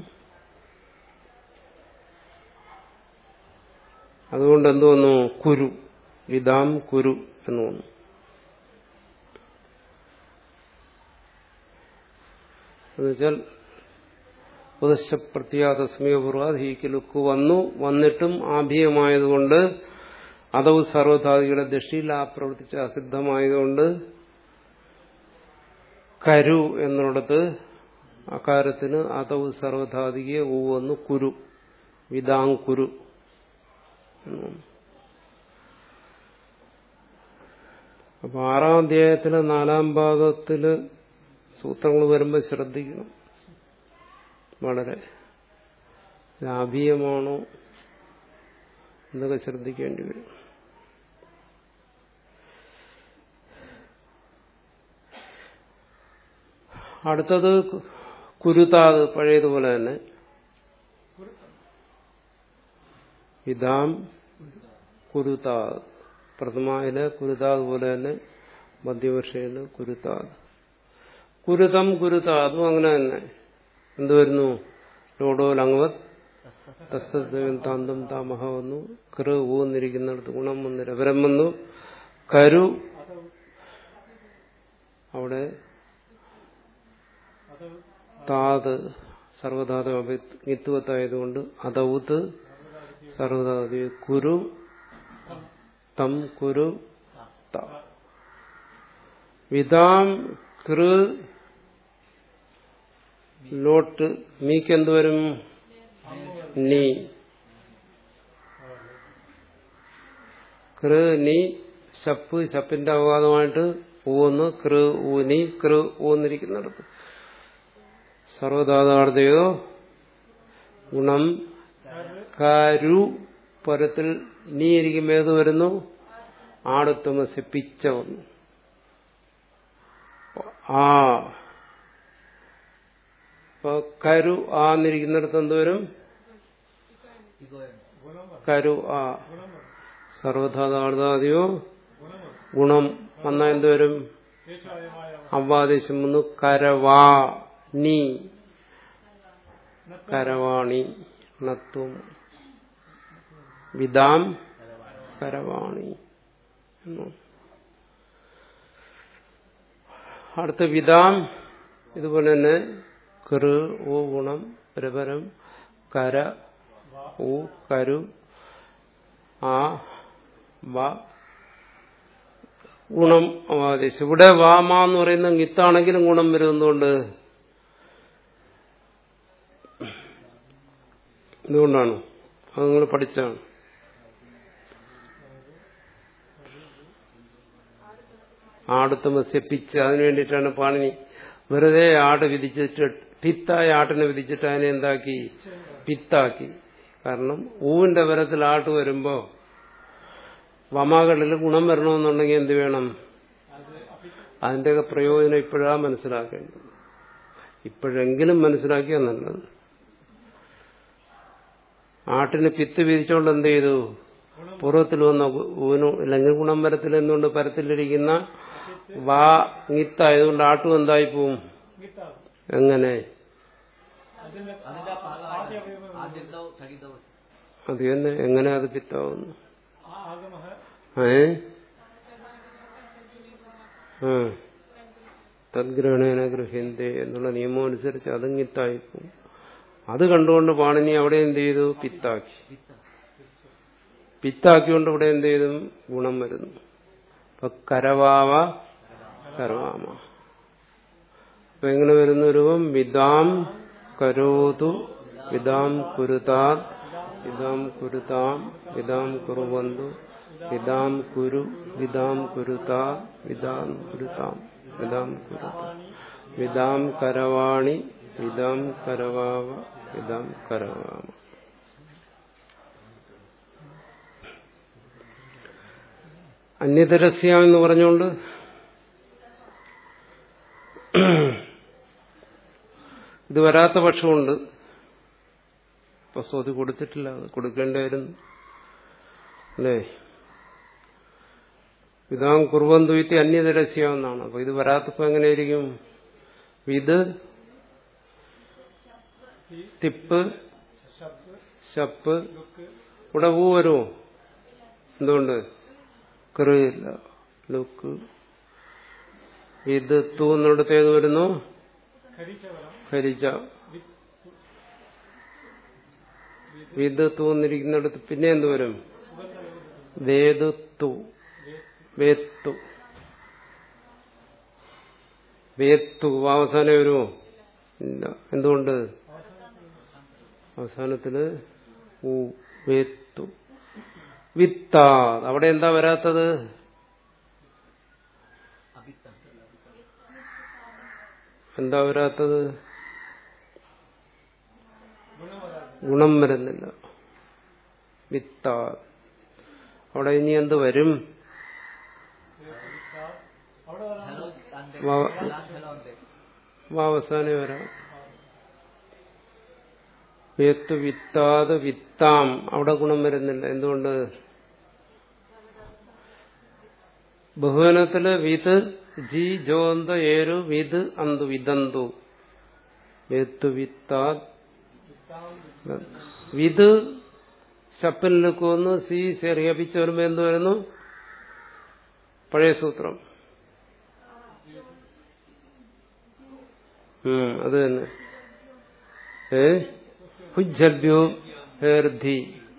അതുകൊണ്ട് എന്ത് വന്നു കുരു വിതാം കുരു എന്ന് വന്നു എന്നുവെച്ചാൽ ഉപദശപ്രത്യാതസ്മയപൂർവ്വ ലുക്ക് വന്നു വന്നിട്ടും ആഭീയമായതുകൊണ്ട് അതവ് സർവധാതികളുടെ ദൃഷ്ടിയിൽ ആ പ്രവർത്തിച്ച അസിദ്ധമായതുകൊണ്ട് കരു എന്നിടത്ത് അകാരത്തിന് അതവ് സർവധാതികയെ ഊ വന്നു കുരു വിതാങ്കുരു എന്നും. അപ്പൊ ആറാം അധ്യായത്തിലെ നാലാം പാദത്തില് സൂത്രങ്ങൾ വരുമ്പോൾ ശ്രദ്ധിക്കണം വളരെ ലാഭീയമാണോ എന്നൊക്കെ ശ്രദ്ധിക്കേണ്ടി വരും അടുത്തത് കുരുതാത് പഴയതുപോലെ തന്നെ ഇതാം കുരുതാത് പ്രഥമായില് കുരുതാത് പോലെ തന്നെ മധ്യവർഷയില് കുരുതാത് കുരുതം കുരുതാതും അങ്ങനെ തന്നെ എന്ത് വരുന്നു ലോഡോ ലങ്ങവത് തസ്തം താമഹ വന്നു കൃ ഊന്നിരിക്കുന്നിടത്ത് ഗുണം വന്നു രവരം വന്നു കരു അവിടെ അത് താത് സർവധാതു നിത്വത്തായതുകൊണ്ട് അതൗത്ത് സർവധാതു കുരു തം കുരു ത വിതാം കൃ ലോട്ട് മീക്ക് എന്തുവരും നീ കൃ നീ ശപ്പ് ശപ്പിന്റെ അവകാശമായിട്ട് ഊന്ന് കൃ ഊനി കൃ ഊന്നിരിക്കുന്നിടത്ത് സർവധാതാർത്ഥയോ ഗുണം കരു പരത്തിൽ നീ ഇരിക്കുമ്പോൾ ഏത് വരുന്നു ആടുത്തമസ് പിച്ച വന്നു ആ അപ്പൊ കരു ആ എന്നിരിക്കുന്നിടത്ത് എന്ത് വരും ഇഗോയാണ് കരു ആ സർവധാതാദിയോ ഗുണം വന്ന എന്ത് വരും അവ്വാദേശം വന്നു കരവാ നീ കരവാണി ണത്വം വിദാം കരവാണി എന്നു അടുത്ത വിദാം ഇതുപോലെ തന്നെ കൃ ഓ ഗുണം രപരം കര ഊ കരു ആ വ ഗുണം അവാദേശം ഇവിടെ വാമ എന്ന് പറയുന്ന ഗിത്താണെങ്കിലും ഗുണം വരുന്നതുകൊണ്ട് എന്തുകൊണ്ടാണ് അത് നിങ്ങൾ പഠിച്ചാണ് ആടുത്ത് മത്സ്യപ്പിച്ച് അതിനു വേണ്ടിയിട്ടാണ് പാണിനി വെറുതെ ആട് വിധിച്ചിട്ട് പിത്തായ ആട്ടിനെ വിധിച്ചിട്ട് അതിനെ എന്താക്കി പിത്താക്കി കാരണം ഊവിന്റെ വരത്തിൽ ആട്ട് വരുമ്പോ വമാകളിൽ ഗുണം വരണമെന്നുണ്ടെങ്കിൽ എന്ത് വേണം അതിന്റെയൊക്കെ പ്രയോജനം ഇപ്പോഴാ മനസ്സിലാക്കേണ്ടത് ഇപ്പോഴെങ്കിലും മനസ്സിലാക്കിയാൽ നല്ലത് ആട്ടിന് പിത്ത് വിധിച്ചുകൊണ്ട് എന്ത് ചെയ്തു പൂർവ്വത്തിൽ വന്ന ഊനു അല്ലെങ്കിൽ ഗുണം വരത്തിൽ എന്നുകൊണ്ട് പരത്തിലിരിക്കുന്ന വാ ഗിത്തായതുകൊണ്ട് ആട്ടും എന്തായി പോവും എങ്ങനെ അതിന്റെ ഭാഗമാണ് ആദ്യന്തോ തകിതോ അത് തന്നെ എങ്ങനെ അത് പിത്താവുന്നു ആഗമ ഏ ആ തദ്ഗ്രഹണേന ഗൃഹ്യന്തേ എന്നുള്ള നിയമം അനുസരിച്ച് അതും ഗിത്തായിപ്പോവും അത് കണ്ടുകൊണ്ട് പാണിനി അവിടെ എന്ത് ചെയ്തു പിത്താക്കി വിത്ത പിത്താക്കിക്കൊണ്ട് ഇവിടെ എന്ത് ചെയ്തു ഗുണം വരുന്നു അപ്പൊ കരവാവ കരവാമ അപ്പൊ എങ്ങനെ വരുന്ന രൂപം വിദാം കരോതു വിദാം കുരുതാ വിദാം കുരുതാം വിദാം കുറുവന്തു വിദാം കുരു വിദാം കുരുതാ വിദാം കുരുതാം വിദാം കുരുതാ വിദാം കരവാണി വിദാം കരവാവ വിദാം കരവാമ അന്യതരസ്യ എന്ന് പറഞ്ഞുകൊണ്ട് ഇത് വരാത്ത പക്ഷമുണ്ട് ഇപ്പൊ സ്വതി കൊടുത്തിട്ടില്ല അത് കൊടുക്കേണ്ടായിരുന്നു അല്ലേ ഇതാം കുറുവന്തുയത്തി അന്യതരസ്യ എന്നാണ് അപ്പൊ ഇത് വരാത്തപ്പോ എങ്ങനെയായിരിക്കും ഇത് തിപ്പ് ശപ്പ് ഇവിടെ ഊ വരുമോ എന്തുകൊണ്ട് കറിയില്ല ലുക്ക് ഇത് തൂ എന്നിടത്ത് ഏത് വരുന്നു ഖരിച്ച വിത് തൂ എന്നിരിക്കുന്നിടത്ത് പിന്നെ എന്ത് വരും വേദു തു വേത്തു വേത്തു അവസാനം വരുമോ ഇല്ല എന്തുകൊണ്ട് അവസാനത്തില് ഊ വേത്തു വിത്താ അവിടെ എന്താ വരാത്തത് അഭിത്തം എന്താ വരാത്തത് ഗുണം വരുന്നില്ല വിത്താ അവിടെ ഇനി എന്ത് വരും ഹലോ അന്റെ വാ- ഹലോ അന്റെ അവസാനം വരാം വേത്ത് വിത്താത് വിത്താം അവിടെ ഗുണം വരുന്നില്ല എന്തുകൊണ്ട് ബഹുവനത്തില് വിത് ജി ജോന്ത ഏരു വിത് അന്തു വിതന്തു വേത്തു വിത്താ വിത് ശപ്പിൽ നിൽക്കുമെന്ന് സി ചെറിയപ്പിച്ച് വരുമ്പോ എന്ത് വരുന്നു പഴയ സൂത്രം ഉം, അത് തന്നെ ഏ ഹുജൽബ്യോ ഹേർധി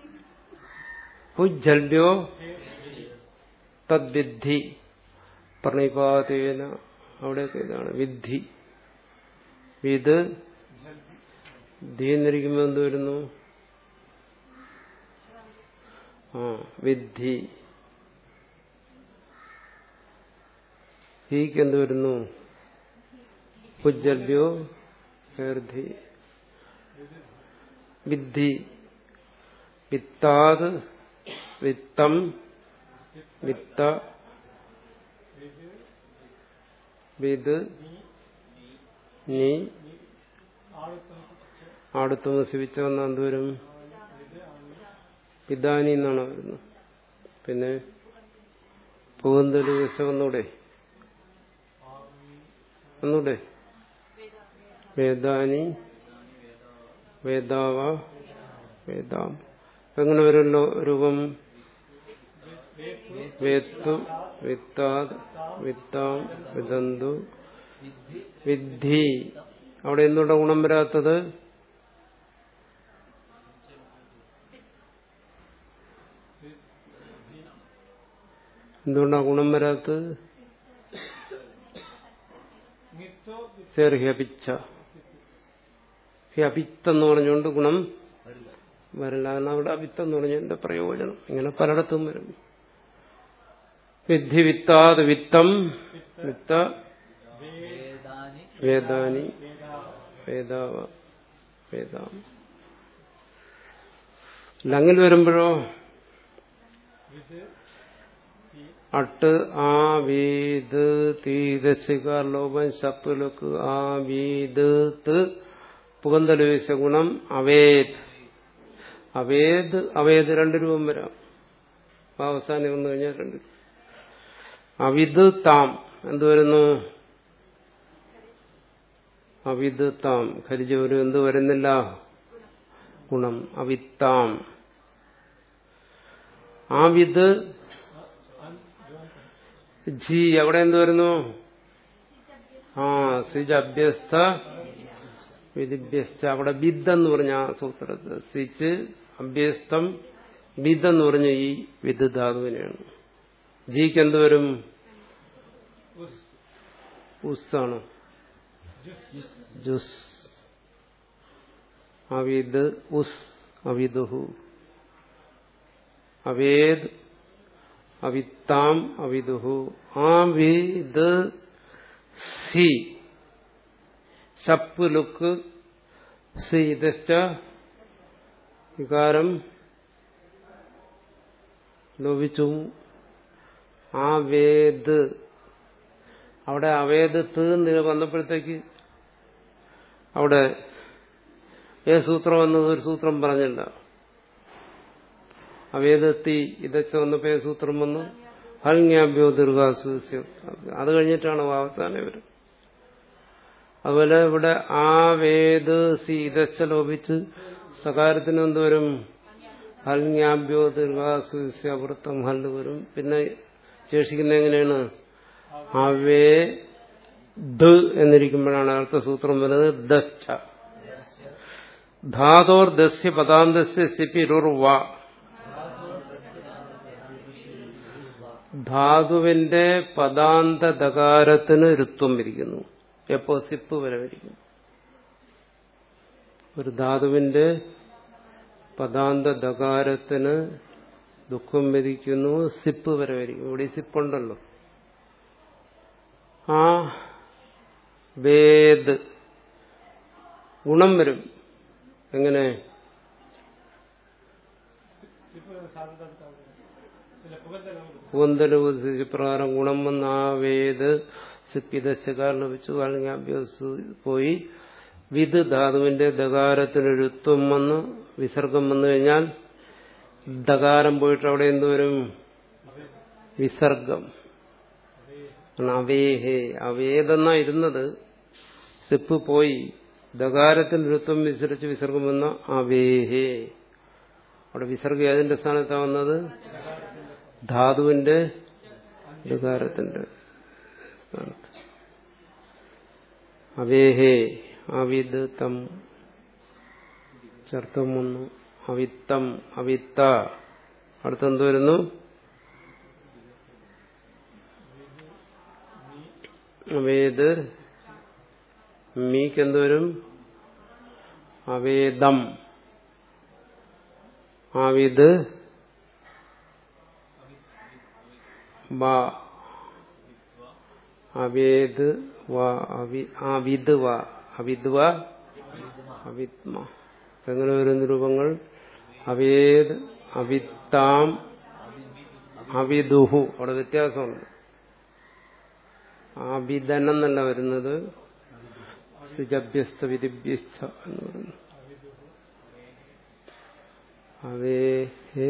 ഹുജൽബ്യോ തദ്വിദ്ധി പ്രണിപാതേന അവിടെയൊക്കെ ഇതാണ് വിദ്ധി ഇത് ധി എന്നിരിക്കുമ്പോ എന്ത് വരുന്നു ആ വിദ്ധി ഹീക്ക് എന്ത് വരുന്നു ഉജ്ജല്യോ ഹേർധി വിദ്ധി വിത്താത് വിത്തം വിത്ത വിത് നീ ആടുത്ത് നശിപ്പിച്ച വന്ന എന്തോരും പിതാനി എന്നാണ് വരുന്നത് പിന്നെ പൂന്തലി ദിവസം ഒന്നൂടെ ഒന്നൂടെ വേദാനി വേദാവ വേദാം എങ്ങനെ വരുമല്ലോ രൂപം വേത്തു വിത്താത് വിത്താം വിതന്തു വിദ്ധി അവിടെ എന്തുകൊണ്ടാ ഗുണം വരാത്തത് എന്തുകൊണ്ടാ ഗുണം വരാത്തത് നിത്തോ ചേർ ഹ്യപിച്ച ഹ്യപിത്തെന്ന് പറഞ്ഞുകൊണ്ട് ഗുണം വരില്ല കാരണം അവിടെ അവിത്തം എന്ന് പറഞ്ഞതിന്റെ പ്രയോജനം ഇങ്ങനെ പലയിടത്തും വരും വിദ്ധി വിത്താത് വിത്തം വിത്ത വേദാനി വേദാനി വേദാവ വേദാം ലങ്ങിൽ വരുമ്പോഴോ അട്ട് ആ വീത് തീതശികാർ ലോപം ശപ്പുലുക്ക് ആ വീത് ത് പുകന്തലവേശ ഗുണം അവേദ് അവേദ് അവേദ് രണ്ട് രൂപം വരാം ആ അവസാനം വന്നു കഴിഞ്ഞാൽ രണ്ട് രൂപം. അവിത് താം എന്ത് വരുന്നു അവിത് താം ഖരിജോരു എന്ത് വരുന്നില്ല ഗുണം അവിത്താം ആ വിത് ജി അവിടെ എന്ത് വരുന്നു ആ സിജ് അഭ്യസ്ത വിധിഭ്യസ്ത അവിടെ ബിദ് എന്ന് പറഞ്ഞ ആ സൂത്രത്തിൽ സിച്ച് അഭ്യസ്തം ബിദ് എന്ന് പറഞ്ഞ ഈ വിദ് ധാതുവിനെയാണ് ജിക്ക് എന്ത് വരും ഉസ്സാണ് ജുസ് അവിദ് ഉസ് അവിദുഹു അവേദ് അവിത്താം അവിദുഹു ആവിദ് സി സപ്പ് ലുക്ക് സി ഇതസ്റ്റ വികാരം ലോപിച്ചു ആവേദ് അവിടെ അവേദ് തീർന്ന് വന്നപ്പോഴത്തേക്ക് അവിടെ ഏ സൂത്രം വന്നത് ഒരു സൂത്രം പറഞ്ഞില്ല അവേദത്തി ഇതൊക്കെ വന്നപ്പോ ഏ സൂത്രം വന്നു ഹൽങ്യാഭ്യോ ദീർഘാസു അത് കഴിഞ്ഞിട്ടാണ് അവസാനം വരും അതുപോലെ ഇവിടെ ആ വേദ് സി ഇതച്ച ലോപിച്ച് സകാരത്തിന് എന്തുവരും ഹൽങ്യാഭ്യോ ദീർഘാസു വൃത്തം ഹല്ല് വരും പിന്നെ ശേഷിക്കുന്ന എങ്ങനെയാണ് അവേ ദ് എന്നിരിക്കുമ്പോഴാണ് അടുത്ത സൂത്രം വരുന്നത് ദശ്ച ധാതോർ ദസ്യ പദാന്തസ്യ സിപിരുർവ ധാതുവിന്റെ പദാന്ത ദകാരത്തിന് രുത്വം വിരിക്കുന്നു എപ്പോ സിപ്പ് വരെ വിരിക്കുന്നു ഒരു ധാതുവിന്റെ പദാന്ത ദകാരത്തിന് ദുഃഖം വിധിക്കുന്നു സിപ്പ് വരെ വരിക്കും ഇവിടെ ഈ സിപ്പുണ്ടല്ലോ ആ വേദ് ഗുണം വരും എങ്ങനെ ഇപ്പൊ സാധ്യത ഇല്ല പുകന്തല പുകന്തല പ്രകാരം ഗുണം വന്ന ആ വേദ് സിപ്പിതശകാർ ലഭിച്ചു അല്ലെങ്കിൽ അഭ്യസ് പോയി വിത് ധാതുവിന്റെ ദകാരത്തിനൊരുത്വം വന്ന് വിസർഗം വന്നു കഴിഞ്ഞാൽ ദകാരം പോയിട്ട് അവിടെ എന്തുവരും വിസർഗം അവേഹേ അവേദെന്നാ ഇരുന്നത് സിപ്പ് പോയി ദകാരത്തിന് ഋത്വം വിസരിച്ച് വിസർഗം വന്ന അവേഹേ അവിടെ വിസർഗം ഏതിന്റെ സ്ഥാനത്താ വന്നത് ധാതുവിന്റെ ദകാരത്തിന്റെ സ്ഥാനത്ത് അവേഹേ അവിദ് തം ചർത്തം വന്നു അവിത്തം അവിത്ത അടുത്തെന്ത് വരുന്നു അവേദ് മീക്ക് എന്തുവരും അവേദം ആവിദ് വ അവേദ് വ അവി ആവിദ് വ അവിദ് വ അവിത്മ എങ്ങനെ വരുന്ന രൂപങ്ങൾ അവേദ് അവിത്താം അവിദുഹു അവിടെ വ്യത്യാസമുണ്ട് ആബിദൻ എന്നല്ല വരുന്നത് സിജഭ്യസ്ത വിധിഭ്യസ്ഥ എന്ന് പറയുന്നു അവേ ഹേ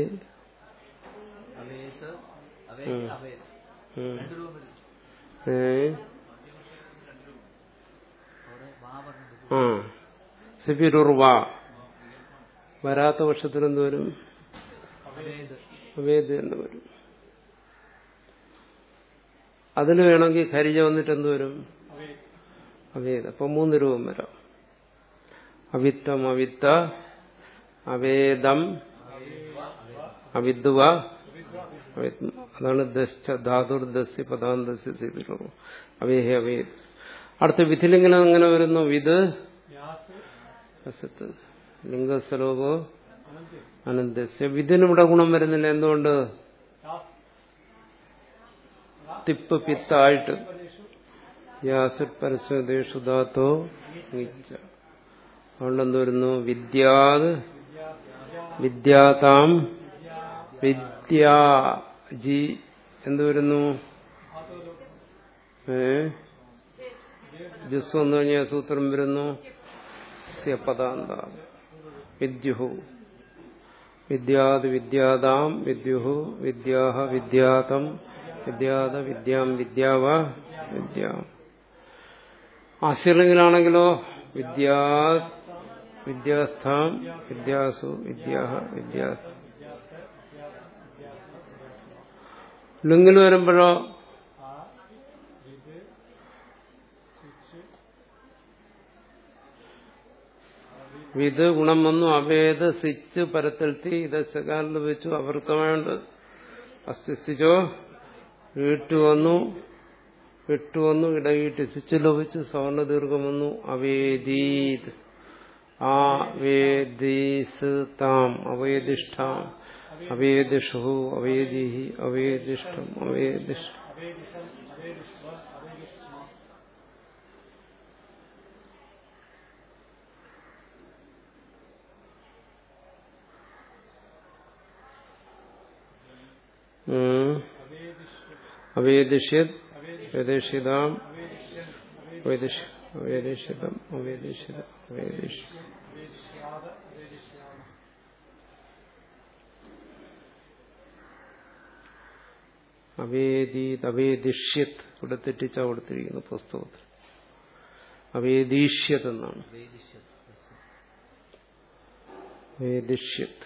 അവേത് അവേത് അവേത് ഉം. രണ്ട് രൂപം വരും ഏ അവിടെ വാ പറഞ്ഞത് ആ സിബിരുർവ വരാത്ത വർഷത്തിൽ എന്ത് വരും അവേത് അവേദ് എന്ന് വരും അതിന് വേണമെങ്കിൽ ഖരിജ വന്നിട്ട് എന്ത് വരും അവേദ് അപ്പൊ മൂന്ന് രൂപം വരാം അവിത്തം അവിത്ത അവേദം അവിദ്വ അവിദ്മ. അതാണ് ദശ്ച ധാതുർ ദസ്യ പദാന്തസ്യ സിബിരുർവ അവേഹ അവേദ് അടുത്ത വിധിലിംഗനം എങ്ങനെ വരുന്നു വിത് യാസ് അസത്ത് ലിംഗസ്വലോപോ അനന്ത് അനന്തസ്യ വിധിനിവിടെ ഗുണം വരുന്നില്ല എന്തുകൊണ്ട് യാസ് തിപ്പ് പിത്തായിട്ട് പരേഷു യാസിത് പരസ്വദേശു ധാത്തോ നിച്ച അതുകൊണ്ട് എന്ത് വരുന്നു വിദ്യാത് വിദ്യാതാം വിദ്യാ ജി എന്ത് വരുന്നു ഏ ജസ് വന്നു കഴിഞ്ഞാൽ സൂത്രം വരുന്നു സ്യപദാന്ത വിദ്യുഹു വിദ്യാത് വിദ്യാതാം വിദ്യുഹു വിദ്യാഹ വിദ്യാതം വിദ്യാത വിദ്യാം വിദ്യാവ വിദ്യാം ആശ്രയിലാണെങ്കിലോ വിദ്യാ വിദ്യാസ്ഥാം വിദ്യാസു വിദ്യാഹ വിദ്യാസ ലിംഗിൽ വരുമ്പോഴോ ആ ഇത് ശിച്ച് വിത് ഗുണം വന്നു അവേദ സിച്ച് പരത്തിൽത്തി ഇത് സകാലിൽ വെച്ചു അവൃത്തമായുണ്ട് അസ്തിച്ചോ വീട്ടു വന്നു വിട്ടു വന്നു ഇടവീട്ട് സിച്ച് ലോപിച്ചു സവർണ ദീർഘം വന്നു അവേദീത് ആ വേദീസ് താം അവേദിഷ്ഠാം അവേദിഷു അവേദിഹി അവേദിഷ്ടം അവേദിഷ്ട അവേദിഷം അവേദിഷ്വ അവേദിഷ്മ ഉം. അവേദിഷ്യത് വേദേഷ്യതാം വേദിഷ് അവേദിഷ്യതം അവേദിഷ്യതം അവേദിഷ് അവേദിഷ്യാദ അവേദിഷ്യാമ അവേദീത് അവേദിഷ്യത് ഇവിടെ തെറ്റിച്ച കൊടുത്തിരിക്കുന്നു പുസ്തകത്തിൽ അവേദീഷ്യത് എന്നാണ് വേദിഷ്യത് വേദിഷ്യത്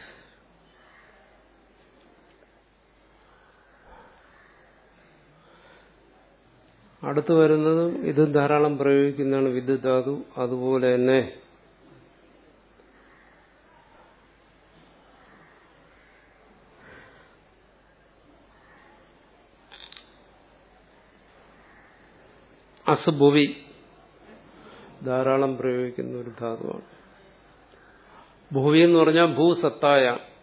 അടുത്തു വരുന്നതും ഇത് ധാരാളം പ്രയോഗിക്കുന്നതാണ് വിദ്യുത് ധാതു അതുപോലെ തന്നെ അസുഭുവി ധാരാളം പ്രയോഗിക്കുന്ന ഒരു ധാതുവാണ് ഭൂവി എന്ന് പറഞ്ഞാൽ ഭൂസത്തായ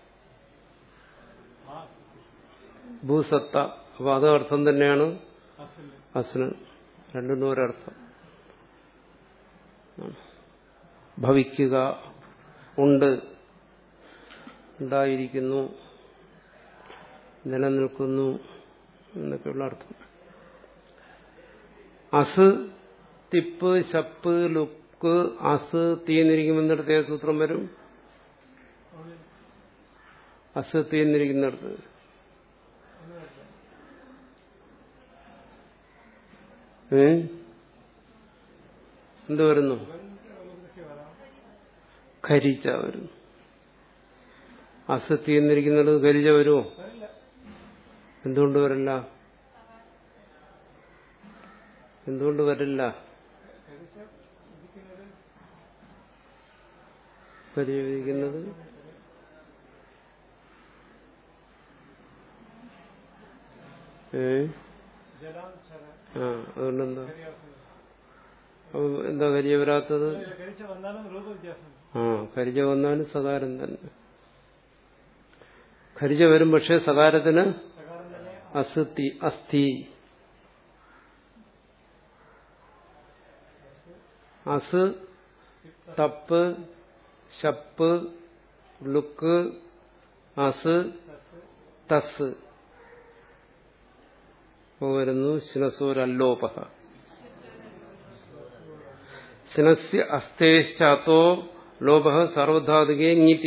ഭൂസത്ത അപ്പൊ അത് അർത്ഥം തന്നെയാണ് അസിൽ അസ്ന് രണ്ടിനും ഒരർത്ഥം ഭവിക്കുക ഉണ്ട് ഉണ്ടായിരിക്കുന്നു നിലനിൽക്കുന്നു എന്നൊക്കെയുള്ള അർത്ഥം അസ് തിപ്പ് ശപ്പ് ലുക്ക് അസ് തീന്നിരിക്കുമെന്നിടത്ത് ഏത് സൂത്രം വരും അസ് തീന്നിരിക്കുന്നിടത്ത് ഏ എന്ത് വരുന്നു ഖരിച്ച വരുന്നു അസത്തി എന്നിരിക്കുന്നത് ഖരിച്ച വരുമോ എന്തുകൊണ്ട് വരില്ല എന്തുകൊണ്ട് വരില്ല പരിചരിക്കുന്നത് ഏ ജലാംശര ആ അതുകൊണ്ടെന്താ അപ്പൊ എന്താ കരിയ വരാത്തത് കഴിച്ച വന്നാലും രൂപ വ്യത്യാസം ആ ഖരിജ വന്നാലും സകാരം തന്നെ ഖരിജ വരും പക്ഷെ സകാരത്തിന് പ്രകാരം തന്നെ അസ്ഥി അസ്ഥി അസ് തപ്പ് ഷപ്പ് ലുക്ക് അസ് തസ് ഇപ്പൊ വരുന്നു ശിനസൂരല്ലോപ ശിനസ്യ അസ്തേശ്ചാത്തോ ലോപ സർവധാതുകേ നീതി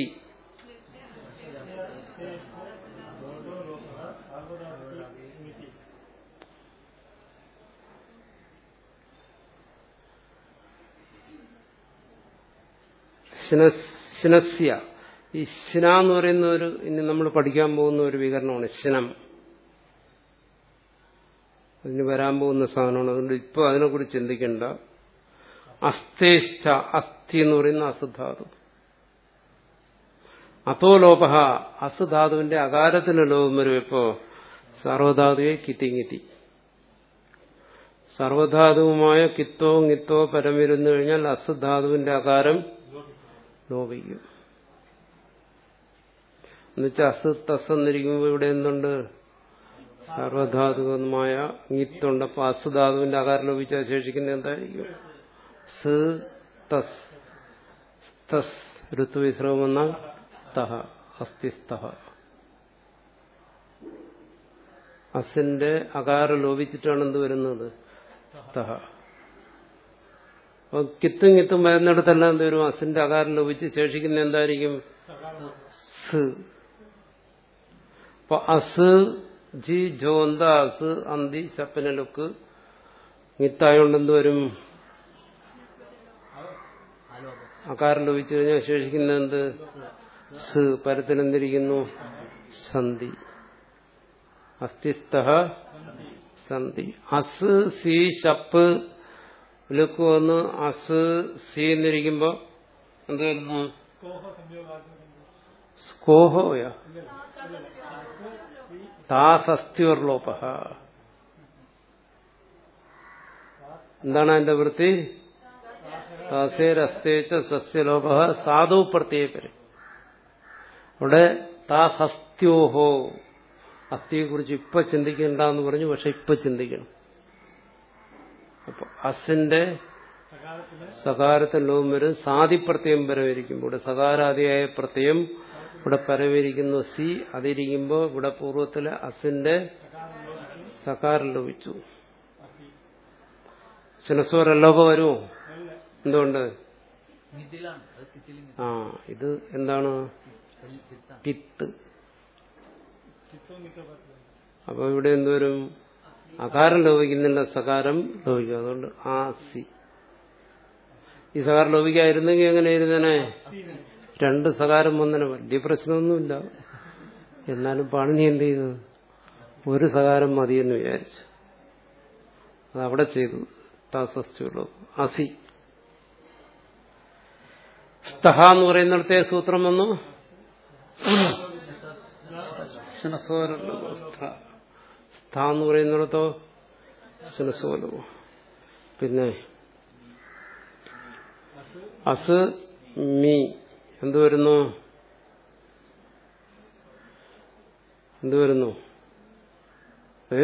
ശിനസ്യ ഈ ശിന എന്ന് പറയുന്ന ഒരു ഇനി നമ്മൾ പഠിക്കാൻ പോകുന്ന ഒരു വികരണമാണ് ശിനം അതിന് വരാൻ പോകുന്ന സാധനമാണ് അതുകൊണ്ട് ഇപ്പോൾ അതിനെക്കുറിച്ച് ചിന്തിക്കേണ്ട അസ്ഥേഷ്ട അസ്ഥി എന്ന് പറയുന്ന അസുധാതു അതോ ലോപ അസുധാതുവിന്റെ അകാരത്തിന് ലോപം വരും ഇപ്പോ സർവധാതുവെ കിത്തിങ്ങിത്തി സർവധാതുവുമായ കിത്തോങ്ങിത്തോ പരം വരുന്നു കഴിഞ്ഞാൽ അസുധാതുവിന്റെ അകാരം ലോപിക്കും എന്നുവെച്ചാൽ അസ് തസ് എന്നിരിക്കുമ്പോൾ ഇവിടെ എന്തുണ്ട് സർവധാതുകമായങ്ങിത്തുണ്ട് അപ്പൊ അസുധാതുവിന്റെ ആകാരം ലോപിച്ചാൽ ശേഷിക്കുന്ന എന്തായിരിക്കും സ് തസ് തസ് ഋതുവിശ്രമം എന്നാൽ തഹ അസ്ഥിസ്തഹ അസിന്റെ അകാരം ലോപിച്ചിട്ടാണ് എന്ത് വരുന്നത് തഹ അപ്പൊ കിത്തും കിത്തും വരുന്നിടത്തെല്ലാം എന്ത് വരും അസിന്റെ അകാരം ലോപിച്ച് ശേഷിക്കുന്ന എന്തായിരിക്കും സ് അപ്പൊ അസ് ജി ജോന്ത അസ് അന്തി ചപ്പനലുക്ക് മിത്തായോണ്ട് എന്ത് വരും അലോപം അകാരം ലോപിച്ചു കഴിഞ്ഞാൽ ശേഷിക്കുന്ന എന്ത് സ് പരത്തിലെന്തിരിക്കുന്നു സന്ധി അസ്ഥിസ്ഥ സന്ധി അസ് സി ഷപ്പ് ലുക്ക് വന്ന് അസ് സി എന്നിരിക്കുമ്പോ എന്ത് വരുന്നു കോഹ സംയോഗാത്മകം സ്കോഹോയ താസസ്ത്യോർലോപ എന്താണ് അതിന്റെ വൃത്തി താസേരസ്തേച്ച സസ്യലോപ സാധു പ്രത്യേകര് അവിടെ താഹസ്ത്യോഹോ അസ്ഥിയെ കുറിച്ച് ഇപ്പൊ ചിന്തിക്കണ്ടെന്ന് പറഞ്ഞു പക്ഷെ ഇപ്പൊ ചിന്തിക്കണം അപ്പൊ അസിന്റെ സകാലത്തില് സകാരത്തിൽ ലോകം വരും സാധിപ്രത്യയം പരമിരിക്കും ഇവിടെ സകാരാദിയായ പ്രത്യയം ഇവിടെ പരമിരിക്കുന്നു സി അതിരിക്കുമ്പോൾ ഇവിടെ പൂർവ്വത്തിലെ അസിന്റെ സകാരം ലോപിച്ചു ശിനസ്വരല്ലോപ വരുമോ എന്തുകൊണ്ട് മിഥിലാണ് അത് കിത്തിലിംഗ് ആ ഇത് എന്താണ് വിത്താണ് കിത്ത് ചിത്തവും നിക്കപ്പറ്റില്ല അപ്പൊ ഇവിടെ എന്തുവരും അകാരം ലോപിക്കുന്നില്ല സകാരം ലോപിക്കും അതുകൊണ്ട് ആ സി ഈ സകാരം ലോപിക്കായിരുന്നെങ്കിൽ എങ്ങനെ ഇരുന്നനെ രണ്ട് സകാരം വന്നനെ വലിയ പ്രശ്നമൊന്നുമില്ല എന്നാലും പാണിനി എന്ത് ചെയ്തു ഒരു സകാരം മതിയെന്ന് വിചാരിച്ചു അത് അവിടെ ചെയ്തു താസസ്റ്റുള്ളൂ അസി സ്തഹ എന്ന് പറയുന്നിടത്തെ സൂത്രം വന്നു ശനസോരല്ലോ സ്ഥ സ്ഥ എന്ന് പറയുന്നിടത്തോ ശനസോലോ പിന്നെ അസ് മീ എന്ത് വരുന്നു എന്ത് വരുന്നു ഏ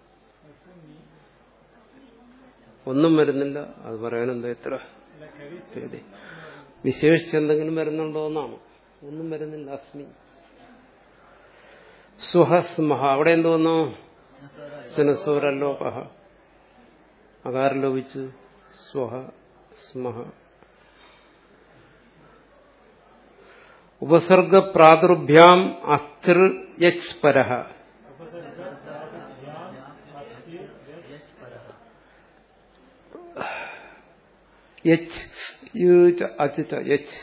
ഒന്നും വരുന്നില്ല അത് പറയാൻ എന്താ ഇത്ര പേടി വിശേഷിച്ച് എന്തെങ്കിലും വരുന്നുണ്ടോ എന്നാണ് ഒന്നും വരുന്നില്ല അസ്മി സുഹസ്മഹ അവിടെ എന്ത് വന്നു ശനസൂരല്ലോപഹ അകാരം ലോപിച്ചു സ്വഹ സ്മഹ ഉപസർഗ പ്രാദുർഭ്യാം അസ്ഥിർ യച്ച് പരഹ യച്ച് യു ച അച്ച് ച യച്ച്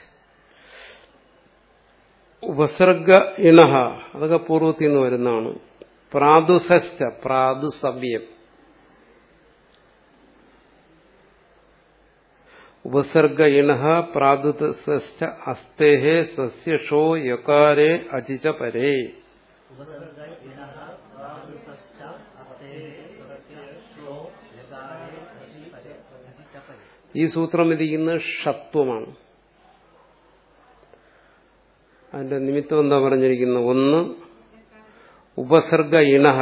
ഉപസർഗ ഇണഹ അതൊക്കെ പൂർവ്വത്തിൽ നിന്ന് വരുന്നതാണ് പ്രാദുസശ്ച പ്രാദുസവ്യം ഉപസർഗ ഇണഹ പ്രാദുസശ്ച അസ്തേഹേ സസ്യ ഷോ യകാരേ അജിച പരേ ഉപസർഗ ഇണഃ പ്രാദുസശ്ച അസ്തേഹേ സസ്യ ശ്ലോ യകാരേ അജി പരേ അജി ചപരേ ഈ സൂത്രം ഇരിക്കുന്ന ഷത്വമാണ് അതിന്റെ നിമിത്തം എന്താ പറഞ്ഞിരിക്കുന്നത് ഒന്ന് ഉപസർഗ ഇണഹ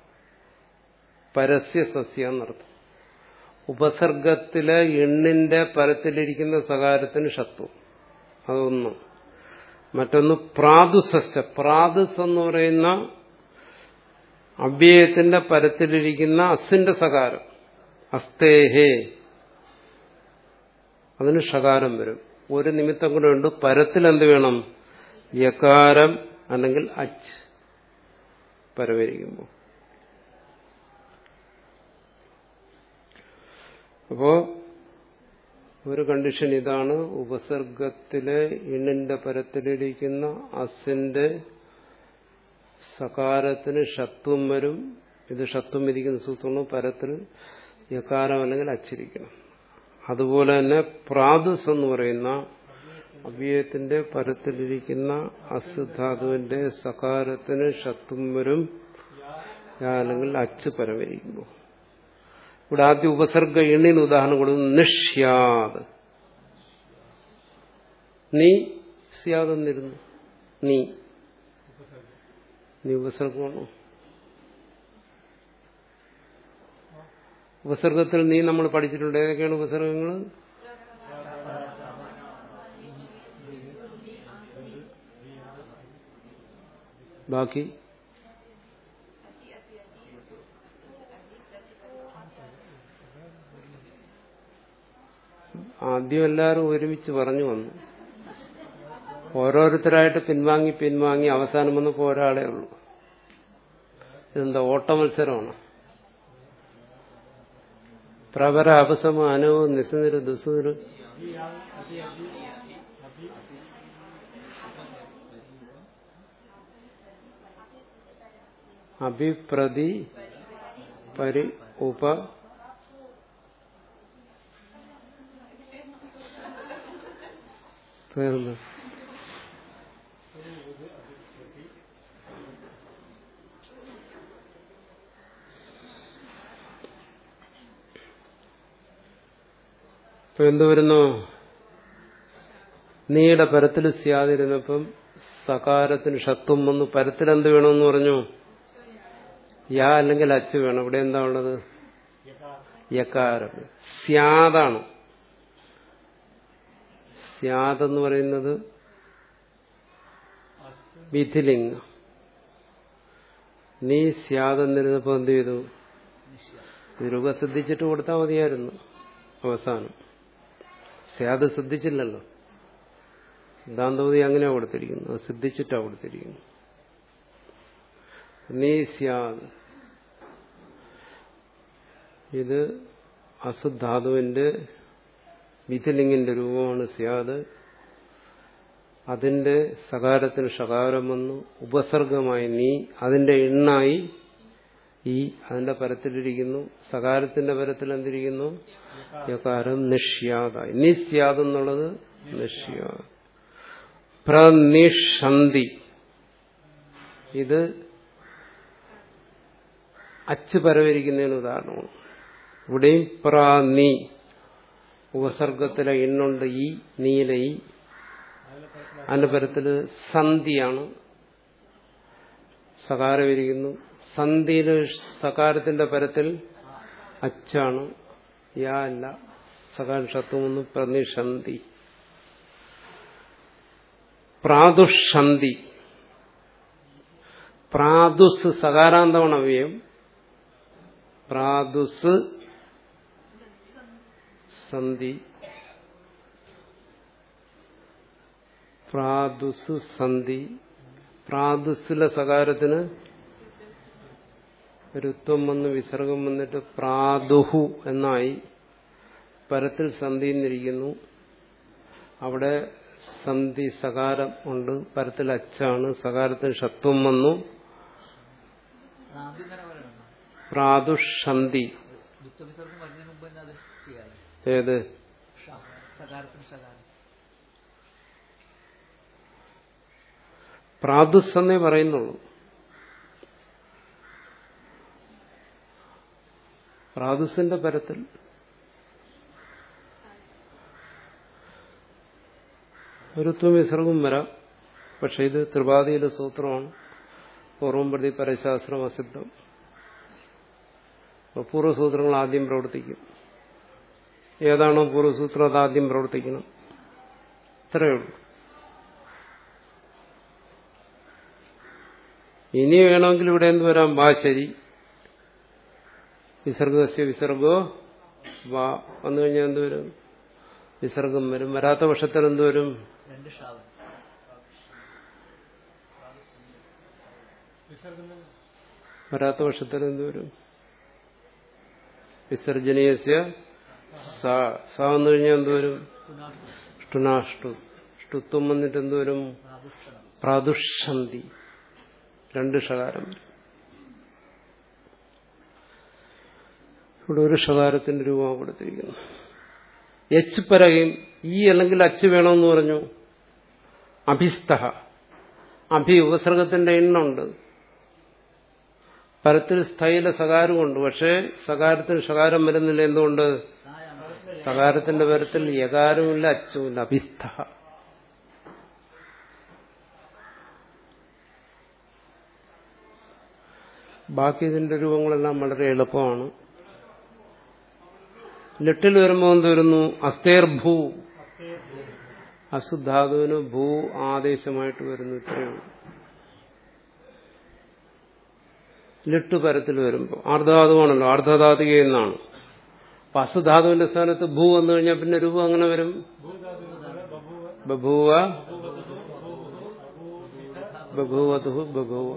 പരസ്യ സസ്യ എന്നർത്ഥം ഉപസർഗത്തിലെ എണ്ണിന്റെ പരത്തിലിരിക്കുന്ന സകാരത്തിന് ഷത്വം അതൊന്ന് മറ്റൊന്ന് പ്രാദുസസ്റ്റ പ്രാദുസ് എന്ന് പറയുന്ന അവ്യയത്തിന്റെ പരത്തിലിരിക്കുന്ന അസിന്റെ സകാരം അസ്തേഹേ അതിന് ഷകാരം വരും ഒരു നിമിത്തം കൂടെ ഉണ്ട് പരത്തിൽ എന്ത് വേണം യകാരം അല്ലെങ്കിൽ അച്ച് പരവരിക്കുമ്പോൾ അപ്പോ ഒരു കണ്ടീഷൻ ഇതാണ് ഉപസർഗത്തിലെ ഇണിന്റെ പരത്തിലിരിക്കുന്ന അസിന്റെ സകാരത്തിന് ഷത്വം വരും ഇത് ഷത്വം ഇരിക്കുന്ന സൂത്രമാണ് പരത്തിൽ യകാരം അല്ലെങ്കിൽ അച്ചിരിക്കണം അതുപോലെ തന്നെ പ്രാദുസ് എന്ന് പറയുന്ന അവ്യയത്തിന്റെ പരത്തിലിരിക്കുന്ന അസുധാതുവിന്റെ സകാരത്തിന് ഷത്വം വരും അല്ലെങ്കിൽ അച്ച് പരവരിക്കുമ്പോൾ ഇവിടെ ആദ്യ ഉപസർഗ എണ്ണിന് ഉദാഹരണം കൊടുക്കുന്നു നിഷ്യാത് നീ സ്യാതെന്നിരുന്നു നീ നീ ഉപസർഗമാണോ ഉപസർഗത്തിൽ നീ നമ്മൾ പഠിച്ചിട്ടുണ്ട് ഏതൊക്കെയാണ് ഉപസർഗങ്ങൾ ബാക്കി ആദ്യം എല്ലാവരും ഒരുമിച്ച് പറഞ്ഞു വന്നു ഓരോരുത്തരായിട്ട് പിൻവാങ്ങി പിൻവാങ്ങി അവസാനം വന്നപ്പോ ഒരാളേ ഉള്ളൂ ഇതെന്താ ഓട്ട മത്സരമാണ് പ്രവര അപസമ അനവ് നിസ്സുനിര് ദുസുനിര് അഭിപ്രതി പരി ഉപ തീർന്നു ഇപ്പൊ എന്ത് വരുന്നു നീയുടെ പരത്തിൽ സ്യാതിരുന്നപ്പം സകാരത്തിന് ഷത്വം വന്നു പരത്തിൽ എന്ത് വേണമെന്ന് പറഞ്ഞു യാ അല്ലെങ്കിൽ അച്ച് വേണം ഇവിടെ എന്താ ഉള്ളത് യകാരം സ്യാദാണ് സ്യാദെന്ന് പറയുന്നത് വിധിലിംഗ നീ സ്യാദെന്നിരുന്നപ്പോ എന്ത് ചെയ്തു ഇത് രൂപ ശ്രദ്ധിച്ചിട്ട് കൊടുത്താൽ മതിയായിരുന്നു അവസാനം സ്യാദ് ശ്രദ്ധിച്ചില്ലല്ലോ സിദ്ധാന്തവതി അങ്ങനെയാ കൊടുത്തിരിക്കുന്നു അത് സിദ്ധിച്ചിട്ടാ കൊടുത്തിരിക്കുന്നു നീ സ്യാദ് ഇത് അസുധാതുവിന്റെ വിധിലിംഗിന്റെ രൂപമാണ് സ്യാദ് അതിന്റെ സകാരത്തിന് ഷകാരം വന്നു ഉപസർഗമായി നീ അതിന്റെ എണ്ണായി ഈ അതിന്റെ പരത്തിലിരിക്കുന്നു സകാരത്തിന്റെ പരത്തിൽ എന്തിരിക്കുന്നു യകാരം നിഷ്യാതായി നിസ്യാദ് എന്നുള്ളത് നിഷ്യാദ് പ്രനിഷന്തി ഇത് അച്ച് പരവരിക്കുന്നതിന് ഉദാഹരണമാണ് ഇവിടെയും പ്രാനി ഉപസർഗത്തിലെ എണ്ണുണ്ട് ഈ നീല ഈ അതിന്റെ പരത്തില് സന്ധിയാണ് സകാരമിരിക്കുന്നു സന്ധിയില് സകാരത്തിന്റെ പരത്തിൽ അച്ചാണ് യാ അല്ല സകാര ഷത്വമൊന്ന് പ്രതിഷന്തി പ്രാദുഷന്തി പ്രാദുസ് സകാരാന്തമാണ് അവയം പ്രാദുസ് സന്ധി പ്രാദുസ് സന്ധി പ്രാദുസിലെ സകാരത്തിന് രുത്വം വന്ന് വിസർഗം വന്നിട്ട് പ്രാദുഹു എന്നായി പരത്തിൽ സന്ധി എന്നിരിക്കുന്നു അവിടെ സന്ധി സകാരം ഉണ്ട് പരത്തിൽ അച്ചാണ് സകാരത്തിന് ഷത്വം വന്നു ആദ്യം തന്നെ പറയണം പ്രാദുഷന്തി ദുഃഖവിസർഗം വരുന്നതിന് മുമ്പ് തന്നെ അത് ചെയ്യാറ് ഏത് സകാരത്തിന് സകാരം പ്രാദുസ് എന്നേ പറയുന്നുള്ളൂ പ്രാദുസിന്റെ പരത്തിൽ ഒരുത്വം വിസർഗം വരാം പക്ഷെ ഇത് ത്രിപാതിയിലെ സൂത്രമാണ് പൂർവം പ്രതി പരശാസ്ത്രം അസിദ്ധം അപ്പൊ പൂർവ്വസൂത്രങ്ങൾ ആദ്യം പ്രവർത്തിക്കും ഏതാണോ പൂർവ്വസൂത്രം അത് ആദ്യം പ്രവർത്തിക്കണം ഇത്രയേ ഉള്ളൂ ഇനി വേണമെങ്കിൽ ഇവിടെ എന്ത് വരാം വാ ശരി വിസർഗസ്യ വിസർഗോ വാ വന്നു കഴിഞ്ഞാൽ എന്ത് വരും വിസർഗം വരും വരാത്ത പക്ഷത്തിൽ എന്ത് വരും രണ്ട് ഷാവും വരാത്ത പക്ഷത്തിൽ എന്ത് വരും വിസർജനീയസ്യ സ സ വന്നു കഴിഞ്ഞാൽ എന്ത് വരും പുനാഷ്ടം ഷ്ടുനാഷ്ടു ഷ്ടുത്വം വന്നിട്ട് എന്ത് വരും പ്രാദുഷണം പ്രാദുഷന്തി രണ്ട് ഷകാരം വരും. ഇവിടെ ഒരു ഷകാരത്തിന്റെ രൂപം കൊടുത്തിരിക്കുന്നു എച്ച് പരകയും ഈ അല്ലെങ്കിൽ അച്ച് വേണമെന്ന് പറഞ്ഞു അഭിസ്ത അഭി ഉപസർഗത്തിന്റെ എണ്ണുണ്ട് പരത്തിൽ സ്ഥൈല സകാരമുണ്ട് പക്ഷേ സകാരത്തിന് ഷകാരം വരുന്നില്ല എന്തുകൊണ്ട് സായാമ സകാരത്തിന്റെ പരത്തിൽ യകാരമില്ല അച്ചുമില്ല അഭിസ്ഥ ബാക്കി ഇതിന്റെ രൂപങ്ങളെല്ലാം വളരെ എളുപ്പമാണ് ലിട്ടിൽ വരുമ്പോൾ എന്ത് വരുന്നു അസ്തേർ ഭൂ അസുധാതുവിന് ഭൂ ആദേശമായിട്ട് വരുന്നു ഇത്രയേ ഉള്ളൂ ലിട്ട് പരത്തിൽ വരുമ്പോൾ ആർദ്ധാതുവാണല്ലോ ആർദ്ധധാതുക എന്നാണ് അപ്പൊ അസുധാതുവിന്റെ സ്ഥാനത്ത് ഭൂ വന്നു കഴിഞ്ഞാൽ പിന്നെ രൂപം അങ്ങനെ വരും ബഭൂവ ബഭൂവധു ബഭൂവ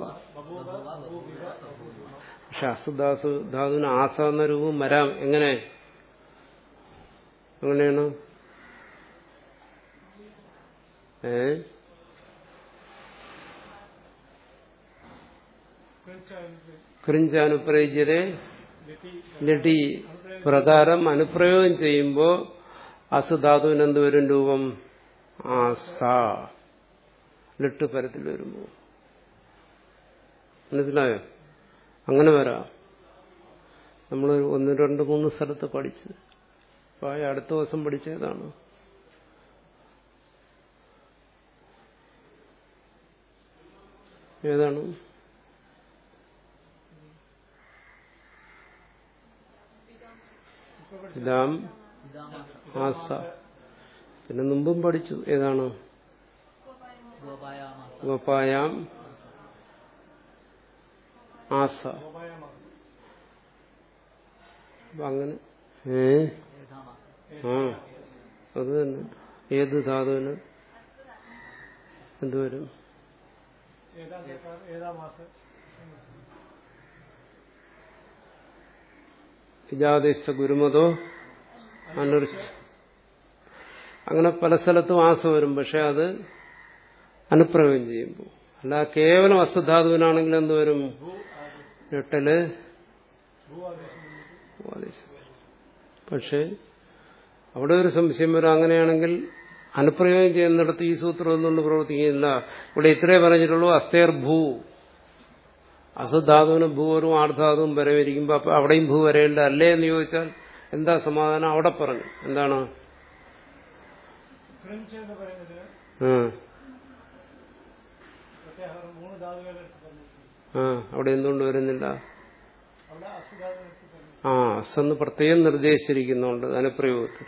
പക്ഷെ അസുദാസു ധാതുവിന് ആസ എന്ന രൂപം വരാം എങ്ങനെ എങ്ങനെയാണ് ഏ ക്രിഞ്ചാനുപ്രയോജ്യരെ ലടി പ്രകാരം അനുപ്രയോഗം ചെയ്യുമ്പോൾ അസുധാതുവിന് എന്ത് വരും രൂപം ആസ ലിട്ട് പരത്തിൽ വരുമ്പോൾ മനസ്സിലായോ അങ്ങനെ വരാം നമ്മൾ ഒന്ന് രണ്ട് മൂന്ന് സ്ഥലത്ത് പഠിച്ച് അപ്പൊ ആ അടുത്ത ദിവസം പഠിച്ചതാണ് ഏതാണ് ഇതാം ഇതാമ ആസ പിന്നെ മുമ്പും പഠിച്ചു ഏതാണ് ഗോപായാമ ഗോപായാം ആസ അപ്പൊ അങ്ങനെ ഏ ഏതാമ ആ അത് തന്നെ ഏത് ധാതുവിന് എന്തുവരും ഏതാ മാസം ഇജാദേശ ഗുരുമതോ അനുർച്ച് അങ്ങനെ പല സ്ഥലത്തും ആസ വരും പക്ഷെ അത് അനുപ്രയോഗം ചെയ്യുമ്പോൾ അല്ല കേവലം അസ്തുധാതുവിനാണെങ്കിൽ എന്ത് വരും എട്ടല് ആദേശം പക്ഷെ അവിടെ ഒരു സംശയം വരും അങ്ങനെയാണെങ്കിൽ അനുപ്രയോഗം ചെയ്യുന്നിടത്ത് ഈ സൂത്രം ഒന്നുകൊണ്ട് പ്രവർത്തിക്കുന്നില്ല ഇവിടെ ഇത്രേ പറഞ്ഞിട്ടുള്ളൂ അസ്തേർ ഭൂ അസുധാതുവിന് ഭൂവരും ആർദ്ധാതുവും വരവിരിക്കുമ്പോൾ അപ്പൊ അവിടെയും ഭൂ വരേണ്ട അല്ലേ എന്ന് ചോദിച്ചാൽ എന്താ സമാധാനം അവിടെ പറഞ്ഞു എന്താണ് ഫ്രഞ്ച് എന്ന് പറയുന്നത് ആ പ്രത്യാഹാരം മൂന്ന് ധാതുകൾ എടുത്ത് പറഞ്ഞിട്ടുണ്ട് ആ അവിടെ എന്തുകൊണ്ട് വരുന്നില്ല അവിടെ അസുധാതുകൾ എടുത്ത് പറഞ്ഞു ആ അസെന്ന് പ്രത്യേകം നിർദ്ദേശിച്ചിരിക്കുന്നുണ്ട് അനുപ്രയോഗത്തിൽ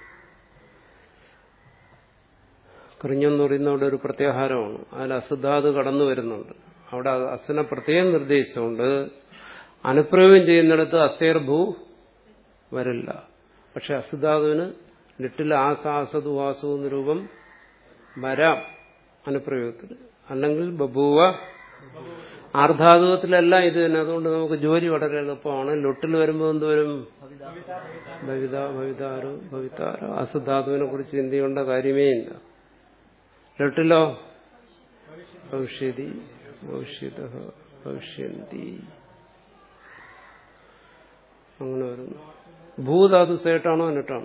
കറിഞ്ഞെന്ന് പറയുന്ന അവിടെ ഒരു പ്രത്യാഹാരമാണ് അതിൽ അസുധാത് കടന്നു വരുന്നുണ്ട് അവിടെ അസനെ പ്രത്യേകം നിർദ്ദേശിച്ചുകൊണ്ട് അനുപ്രയോഗം ചെയ്യുന്നിടത്ത് അസ്തേർ ഭൂ വരില്ല പക്ഷെ അസുധാതുവിന് ലിട്ടിൽ ആസാസതു വാസു എന്ന രൂപം വരാം അനുപ്രയോഗത്തിൽ അല്ലെങ്കിൽ ബഭൂവ ആർദ്ധാതുവത്തിലെല്ലാം ഇത് തന്നെ അതുകൊണ്ട് നമുക്ക് ജോലി വളരെ എളുപ്പമാണ് ലൊട്ടിൽ വരുമ്പോൾ എന്ത് വരും ഭവിത ഭവിതാരോ ഭവിതാരോ അസുധാതുവിനെ കുറിച്ച് ചിന്ത ചെയ്യേണ്ട കാര്യമേ ഇല്ല ലൊട്ടിലോ ഭവിഷ്യതി ഭവിഷ്യത ഭവിഷ്യന്തി അങ്ങനെ വരുന്നു ഭൂധാതു സേട്ടാണോ എന്നിട്ടാണോ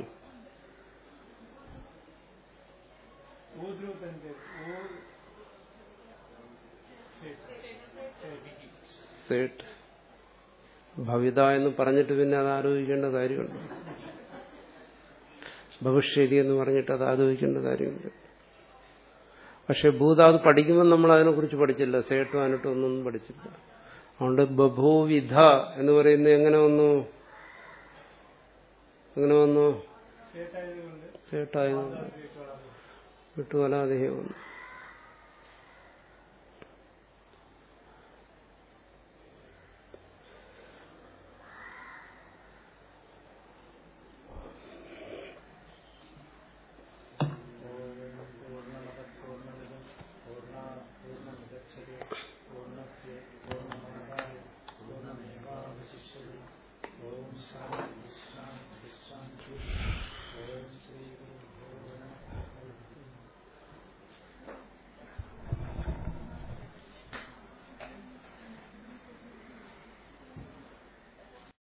ഊദ്രൂപന്റെ ഊ സേട്ട് ഭവിത എന്ന് പറഞ്ഞിട്ട് പിന്നെ അത് ആലോചിക്കേണ്ട കാര്യമുണ്ട് ഭവിഷ്യതി എന്ന് പറഞ്ഞിട്ട് അത് ആലോചിക്കേണ്ട കാര്യമുണ്ട് പക്ഷെ ഭൂതാത് പഠിക്കുമ്പോൾ നമ്മൾ അതിനെക്കുറിച്ച് പഠിച്ചില്ല സേട്ടും അനിട്ടും ഒന്നും പഠിച്ചില്ല അതുകൊണ്ട് ബഭൂവിധ എന്ന് പറയുന്നത് എങ്ങനെ വന്നു എങ്ങനെ വന്നു ചേട്ടായതുകൊണ്ട് സേട്ടായതുകൊണ്ട് വിട്ടുവലാതെ വന്നു